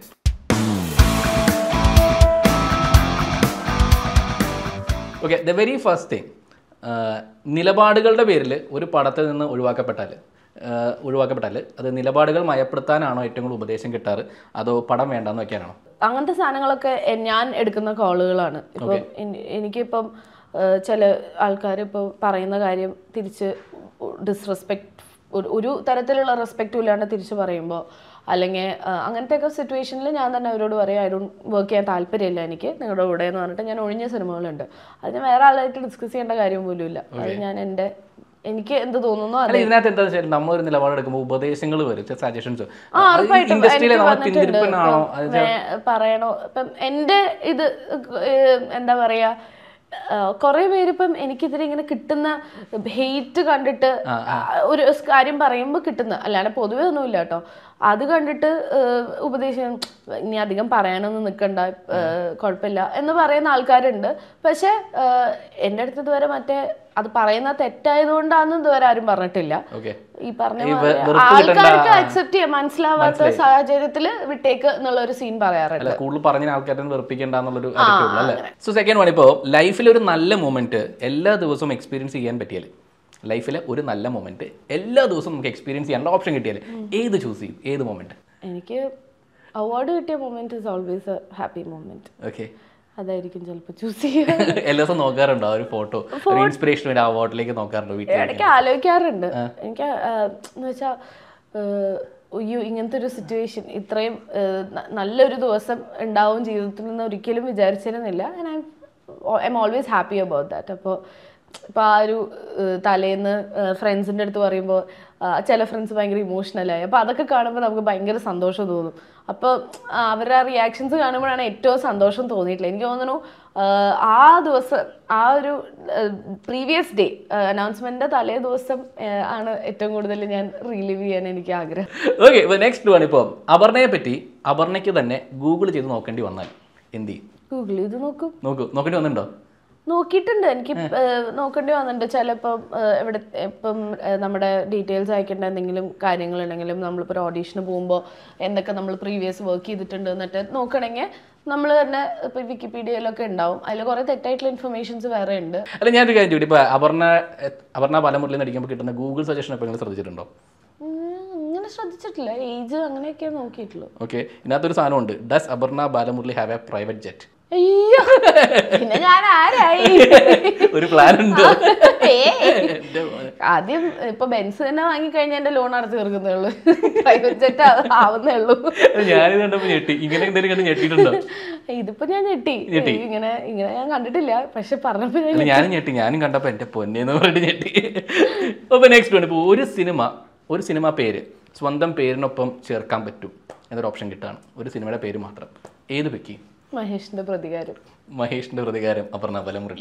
okay the very first thing നിലപാടുകളുടെ പേരിൽ ഒരു പടത്തിൽ നിന്ന് ഒഴിവാക്കപ്പെട്ടാൽ ആഹ് ഒഴിവാക്കപ്പെട്ടാൽ അത് നിലപാടുകൾ മയപ്പെടുത്താനാണോ ഏറ്റവും കൂടുതൽ ഉപദേശം കിട്ടാറ് അതോ പടം വേണ്ടെന്ന് വെക്കാനാണോ അങ്ങനത്തെ സാധനങ്ങളൊക്കെ എ- ഞാൻ എടുക്കുന്ന കോളുകളാണ് ഇപ്പം എനി- എനിക്കിപ്പം ഏഹ്, ചില ആൾക്കാർ ഇപ്പോൾ പറയുന്ന കാര്യം തിരിച്ച് ഡിസ്റെസ്പെക്ട് ഒരു തരത്തിലുള്ള റെസ്പെക്റ്റും ഇല്ലാണ്ട് തിരിച്ച് പറയുമ്പോൾ അല്ലെങ്കിൽ അങ്ങനത്തെയൊക്കെ സിറ്റുവേഷനിൽ ഞാൻ തന്നെ അവരോട് പറയും ഐ ഡോണ്ട് വർക്ക് ചെയ്യാൻ താല്പര്യമില്ല എനിക്ക് നിങ്ങളുടെ കൂടെ എന്ന് പറഞ്ഞിട്ട് ഞാൻ ഒഴിഞ്ഞ സിനിമകളുണ്ട് അതിന് വേറെ ആളായിട്ട് ഡിസ്കസ് ചെയ്യേണ്ട കാര്യം പോലും ഇല്ല അത് ഞാൻ എൻ്റെ എനിക്ക് എന്ത് തോന്നുന്നു അല്ല അത് ഇതിനകത്ത് എന്താ വെച്ചാൽ നമ്മളൊരു നിലപാടെടുക്കുമ്പോൾ ഉപദേശങ്ങൾ വരും സജഷൻസ് ആ, ഉറപ്പായിട്ടും ഇൻഡസ്ട്രിയിലെ എനിക്ക് നമ്മൾ വന്നിട്ടുണ്ട്. പിന്തിരിപ്പനാണോ ഇപ്പം വേ- പറയണോ ഇപ്പം എൻ്റെ ഇത് ഏഹ് എന്താ പറയാ കുറെ പേര് ഇപ്പം എനിക്കിതിൽ ഇങ്ങനെ കിട്ടുന്ന ഹെയ്റ്റ് കണ്ടിട്ട് ഒരു സ് കാര്യം പറയുമ്പോൾ കിട്ടുന്ന അല്ലാണ്ട് പൊതുവെ ഒന്നുമില്ല കേട്ടോ അത് കണ്ടിട്ട് ഏഹ് ഉപദേശം ഇനി അധികം പറയാനൊന്നും നിൽക്കണ്ട ഏഹ് കുഴപ്പമില്ല എന്ന് പറയുന്ന ആൾക്കാരുണ്ട് പക്ഷെ ഏഹ് എൻ്റെ അടുത്ത് ഇതുവരെ മറ്റേ അത് പറയുന്ന തെറ്റായതുകൊണ്ടാണെന്ന് ഇതുവരെ ആരും പറഞ്ഞിട്ടില്ല ഓക്കെ ഈ പറഞ്ഞ ഈ മാതിരി വെ- വെറുപ്പ് കിട്ടണ്ട, ആൾക്കാർക്ക് ആ. അക്സെപ്റ്റ് ചെയ്യാൻ മനസ്സിലാവാത്ത സാഹചര്യത്തിൽ വിട്ടേക്ക് എന്നുള്ള ഒരു സീൻ പറയാറുണ്ട് അല്ല കൂടുതൽ പറഞ്ഞ ആൾക്കാരെ വെറുപ്പിക്കേണ്ട എന്നുള്ളൊരു attitude അല്ലേ സോ സെക്കൻഡ് വൺ ഇപ്പോൾ ലൈഫിൽ ഒരു നല്ല മൊമെന്റ് എല്ലാ ദിവസവും എക്സ്പീരിയൻസ് ചെയ്യാൻ പറ്റിയാൽ ലൈഫിലെ ഒരു നല്ല മൊമെന്റ് എല്ലാ ദിവസവും നമുക്ക് എക്സ്പീരിയൻസ് ചെയ്യാനുള്ള ഓപ്ഷൻ കിട്ടിയാൽ ഏത് ചൂസ് ചെയ്യും ഏത് മൊമെന്റ് എനിക്ക് അവാർഡ് കിട്ടിയ moment is always a happy moment okay അതായിരിക്കും ചിലപ്പോൾ ചൂസ് ചെയ്യുക എല്ലാ ദിവസവും നോക്കാറുണ്ടോ ആ ഒരു ഫോട്ടോ ഒരു ഇൻസ്പിറേഷൻ വേണ്ടി ആ അവാർഡിലേക്ക് നോക്കാറുണ്ടോ വീട്ടിൽ ഇടയ്ക്ക് ആലോചിക്കാറുണ്ട് എനിക്ക് എന്ന് വെച്ചാൽ അയ്യോ ഇങ്ങനത്തെ ഒരു സിറ്റുവേഷൻ ഇത്രയും ആ, ന- നല്ലൊരു ദിവസം ഉണ്ടാവും ജീവിതത്തിൽ നിന്ന് ഒരിക്കലും വിചാരിച്ചിരുന്നില്ല and I'm always happy about that അപ്പോൾ ഇപ്പോൾ ആ ഒരു ആ, തലേന്ന് ഫ്രണ്ട്സിൻ്റെ അടുത്ത് പറയുമ്പോൾ ചില ഫ്രണ്ട്സ് ഭയങ്കര ഇമോഷണലായി അപ്പോൾ അതൊക്കെ കാണുമ്പോൾ നമുക്ക് ഭയങ്കര സന്തോഷം തോന്നും അപ്പോൾ അവരുടെ റിയാക്ഷൻസ് കാണുമ്പോഴാണ് ഏറ്റവും സന്തോഷം തോന്നിയിട്ടുള്ളത് എനിക്ക് തോന്നുന്നു ആ, ആ ദിവസം ആ ഒരു പ്രീവിയസ് ഡേ അനൗൺസ്മെന്റിന്റെ തലേ ദിവസം ആ, ആണ് ഏറ്റവും കൂടുതൽ ഞാൻ റിലീവ് ചെയ്യാൻ എനിക്ക് ആഗ്രഹം ഓക്കെ ഇപ്പോൾ നെക്സ്റ്റ് വൺ ഇപ്പോൾ അപർണയെ പറ്റി അപർണയ്ക്ക് തന്നെ ഗൂഗിൾ ചെയ്ത് നോക്കേണ്ടി വന്നാൽ എന്ത് ചെയ്യും ഗൂഗിൾ ഇത് നോക്കും നോക്കൂ നോക്കേണ്ടി വന്നിട്ടുണ്ടോ നോക്കിയിട്ടുണ്ട് എനിക്ക് ആ, നോക്കേണ്ടി വന്നിട്ടുണ്ട് ചിലപ്പം ആ, ഇവിടെ ഇപ്പം ആ, നമ്മുടെ ഡീറ്റെയിൽസ് അയക്കേണ്ട എന്തെങ്കിലും കാര്യങ്ങളുണ്ടെങ്കിലും നമ്മളിപ്പോൾ ഒരു ഓഡീഷന് പോകുമ്പോൾ എന്തൊക്കെ നമ്മൾ പ്രീവിയസ് വർക്ക് ചെയ്തിട്ടുണ്ട് എന്നിട്ട് നോക്കണമെങ്കിൽ നമ്മൾ തന്നെ ഇപ്പോൾ വിക്കിപീഡിയയിലൊക്കെ ഉണ്ടാവും അതിൽ കുറേ തെറ്റായിട്ടുള്ള ഇൻഫർമേഷൻസ് വേറെ ഉണ്ട് അല്ല ഞാനൊരു കാര്യം ചോദിച്ചു ഇപ്പോൾ അപർണ അപർണ ബാലമുരളി നടിക്കുമ്പോൾ കിട്ടുന്ന ഗൂഗിൾ സജഷൻ എപ്പോൾ നിങ്ങൾ ശ്രദ്ധിച്ചിട്ടുണ്ടോ ഉം, അങ്ങനെ ശ്രദ്ധിച്ചിട്ടില്ല ഏജ് അങ്ങനെയൊക്കെ നോക്കിയിട്ടുള്ളൂ ഓക്കെ ഇതിനകത്തൊരു സാധനമുണ്ട് does Aparna Balamurali have a private jet അയ്യോ പിന്നെ ഞാൻ ആരായി ഒരു പ്ലാൻ ഉണ്ട് ഏയ്. ആദ്യം ഇപ്പൊ ബെൻസ് തന്നെ വാങ്ങിക്കഴിഞ്ഞാൽ എന്റെ ലോൺ അടച്ചു തീർക്കുന്നേ ഉള്ളൂ പ്രൈവറ്റ് ജെറ്റ് ആവുന്നേ ഉള്ളൂ ഞാനിത് കണ്ടപ്പോൾ ഞെട്ടി ഇങ്ങനെ എന്തെങ്കിലും കണ്ട് ഞെട്ടിയിട്ടുണ്ടോ ഇതിപ്പോ ഞാൻ ഞെട്ടി ഇങ്ങനെ ഇങ്ങനെ ഞാൻ കണ്ടിട്ടില്ല പക്ഷെ പറഞ്ഞപ്പോ ഞാൻ അല്ല ഞാനും ഞെട്ടി ഞാനും കണ്ടപ്പോൾ എൻ്റെ പൊന്നേന്ന് പറഞ്ഞിട്ട് ഞെട്ടി അപ്പോൾ നെക്സ്റ്റ് ഉണ്ട് ഇപ്പോൾ ഒരു സിനിമ ഒരു സിനിമ പേര് സ്വന്തം പേരിനൊപ്പം ചേർക്കാൻ പറ്റും എന്നൊരു ഓപ്ഷൻ കിട്ടുകയാണ് ഒരു സിനിമയുടെ പേര് മാത്രം ഏത് വെക്കി മഹേഷിന്റെ പ്രതികാരം മഹേഷിന്റെ പ്രതികാരം അപർണ ബലമുരളി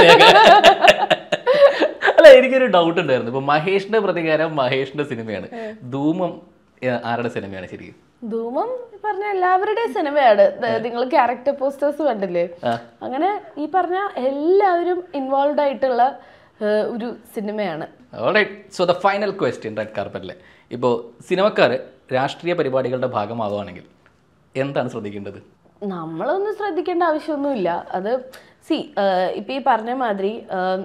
അല്ല എനിക്കൊരു ഡൗട്ട് ഉണ്ടായിരുന്നു ഇപ്പൊ മഹേഷിന്റെ പ്രതികാരം മഹേഷിന്റെ സിനിമയാണ് ധൂമം ഏ, ആരുടെ സിനിമയാണ് ശരിക്കും ധൂമം പറഞ്ഞ എല്ലാവരുടെയും സിനിമയാണ് നിങ്ങൾ ക്യാരക്ടർ പോസ്റ്റേഴ്സ് കണ്ടില്ലേ അങ്ങനെ ഈ പറഞ്ഞ എല്ലാവരും ഇൻവോൾവ് ആയിട്ടുള്ള ഏഹ്, ഒരു സിനിമയാണ് so the final question red കാർപ്പറ്റിലെ ഇപ്പോൾ സിനിമക്കാർ രാഷ്ട്രീയ പരിപാടികളുടെ ഭാഗമാകുകയാണെങ്കിൽ എന്താണ് ശ്രദ്ധിക്കേണ്ടത് നമ്മളൊന്നും ശ്രദ്ധിക്കേണ്ട ആവശ്യമൊന്നുമില്ല അത് സി ഇപ്പം ഈ പറഞ്ഞ മാതിരി ആം,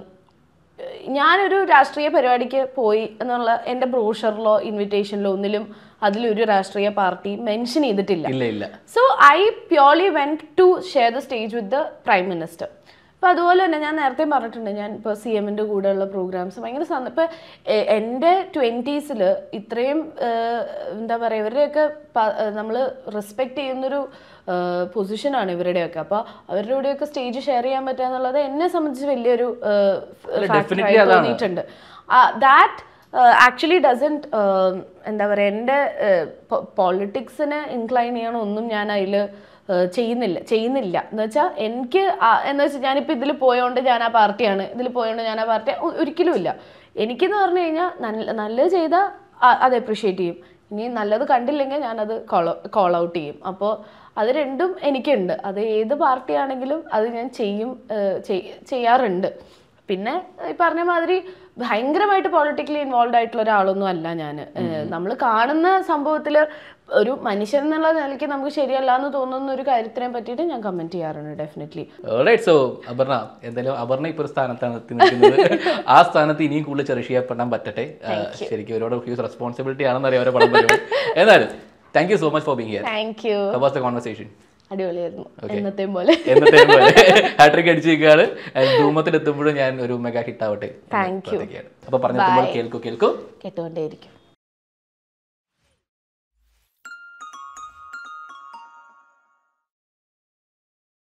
ഞാനൊരു രാഷ്ട്രീയ പരിപാടിക്ക് പോയി എന്നുള്ള എൻ്റെ ബ്രോഷറിലോ ഇൻവിറ്റേഷനിലോ ഒന്നിലും അതിലൊരു രാഷ്ട്രീയ പാർട്ടി മെൻഷൻ ചെയ്തിട്ടില്ല ഇല്ല ഇല്ല so I purely went to share the stage with the prime minister അപ്പോൾ അതുപോലെ തന്നെ ഞാൻ നേരത്തെ പറഞ്ഞിട്ടുണ്ട് ഞാൻ ഇപ്പോൾ സി എമ്മിൻ്റെ കൂടെയുള്ള പ്രോഗ്രാംസ് ഭയങ്കര സന്ത ഇപ്പോൾ എൻ്റെ ട്വൻറ്റീസിൽ ഇത്രയും ഏഹ്, എന്താ പറയുക ഇവരുടെയൊക്കെ നമ്മൾ റെസ്പെക്റ്റ് ചെയ്യുന്നൊരു പൊസിഷനാണ് ഇവരുടെയൊക്കെ അപ്പോൾ അവരുടെ കൂടെയൊക്കെ സ്റ്റേജ് ഷെയർ ചെയ്യാൻ പറ്റുക എന്നുള്ളത് എന്നെ സംബന്ധിച്ച് വലിയൊരു definitely ഫാക്ടറായി അതാണ്. തോന്നിയിട്ടുണ്ട് ദാറ്റ് ആക്ച്വലി ഡസൻറ്റ് എന്താ പറയുക എൻ്റെ പോളിറ്റിക്സിനെ ഇൻക്ലൈൻ ചെയ്യണമൊന്നും ഞാൻ അതിൽ ചെയ്യുന്നില്ല ചെയ്യുന്നില്ല എന്ന് വെച്ചാൽ എനിക്ക് ആ- എന്ന് വെച്ചാൽ ഞാനിപ്പോൾ ഇതിൽ പോയോണ്ട് ഞാൻ ആ പാർട്ടിയാണ് ഇതിൽ പോയോണ്ട് ഞാൻ ആ പാർട്ടി ഒരിക്കലും ഇല്ല എനിക്കെന്ന് പറഞ്ഞു കഴിഞ്ഞാൽ നല്ല നല്ലത് ചെയ്താൽ അത് അപ്രിഷ്യേറ്റ് ചെയ്യും ഇനി നല്ലത് കണ്ടില്ലെങ്കിൽ ഞാനത് കോൾ കോൾ ഔട്ട് ചെയ്യും അപ്പോൾ അത് രണ്ടും എനിക്കുണ്ട് അത് ഏത് പാർട്ടിയാണെങ്കിലും അത് ഞാൻ ചെയ്യും ഏഹ് ചെയ്- ചെയ്യാറുണ്ട് പിന്നെ ഈ പറഞ്ഞ മാതിരി ഭയങ്കരമായിട്ട് പൊളിറ്റിക്കലി ഇൻവോൾവ് ആയിട്ടുള്ള ഒരാളൊന്നും അല്ല ഞാൻ നമ്മൾ കാണുന്ന സംഭവത്തിൽ ഒരു മനുഷ്യൻ എന്നുള്ള നിലയ്ക്ക് നമുക്ക് ശരിയല്ല എന്ന് തോന്നുന്ന ഒരു കാര്യത്തിനെ പറ്റിയിട്ട് ഞാൻ കമന്റ് ചെയ്യാറുണ്ട് ഡെഫിനറ്റ്ലി സോ അപർണ എന്തായാലും അപർണ ഇപ്പോൾ ഒരു സ്ഥാനത്താണ് എത്തി നിൽക്കുന്നത് ആ സ്ഥാനത്ത് ഇനിയും കൂടുതൽ ചെറിയ ചെയ്യപ്പെടാൻ പറ്റട്ടെ ആ, ശരിക്കും ഒരുപാട് ഹ്യൂസ് റെസ്പോൺസിബിലിറ്റി ആണെന്ന് അറിയാം അവരെ പടം വരുമ്പോൾ എന്നാലും thank you so much for being here thank you was the conversation അടിപൊളിയായിരുന്നു എന്നത്തെയും പോലെ എന്നത്തെ ഹാട്രിക് അടിച്ചിരിക്കുകയാണ് ധൂമത്തിൽ എത്തുമ്പോഴും ഞാൻ ഒരു മെഗാ ഹിറ്റ് ആവട്ടെ Thank you. അപ്പൊ പറഞ്ഞെത്തുമ്പോൾ കേൾക്കൂ കേൾക്കൂ കേട്ടുകൊണ്ടേയിരിക്കും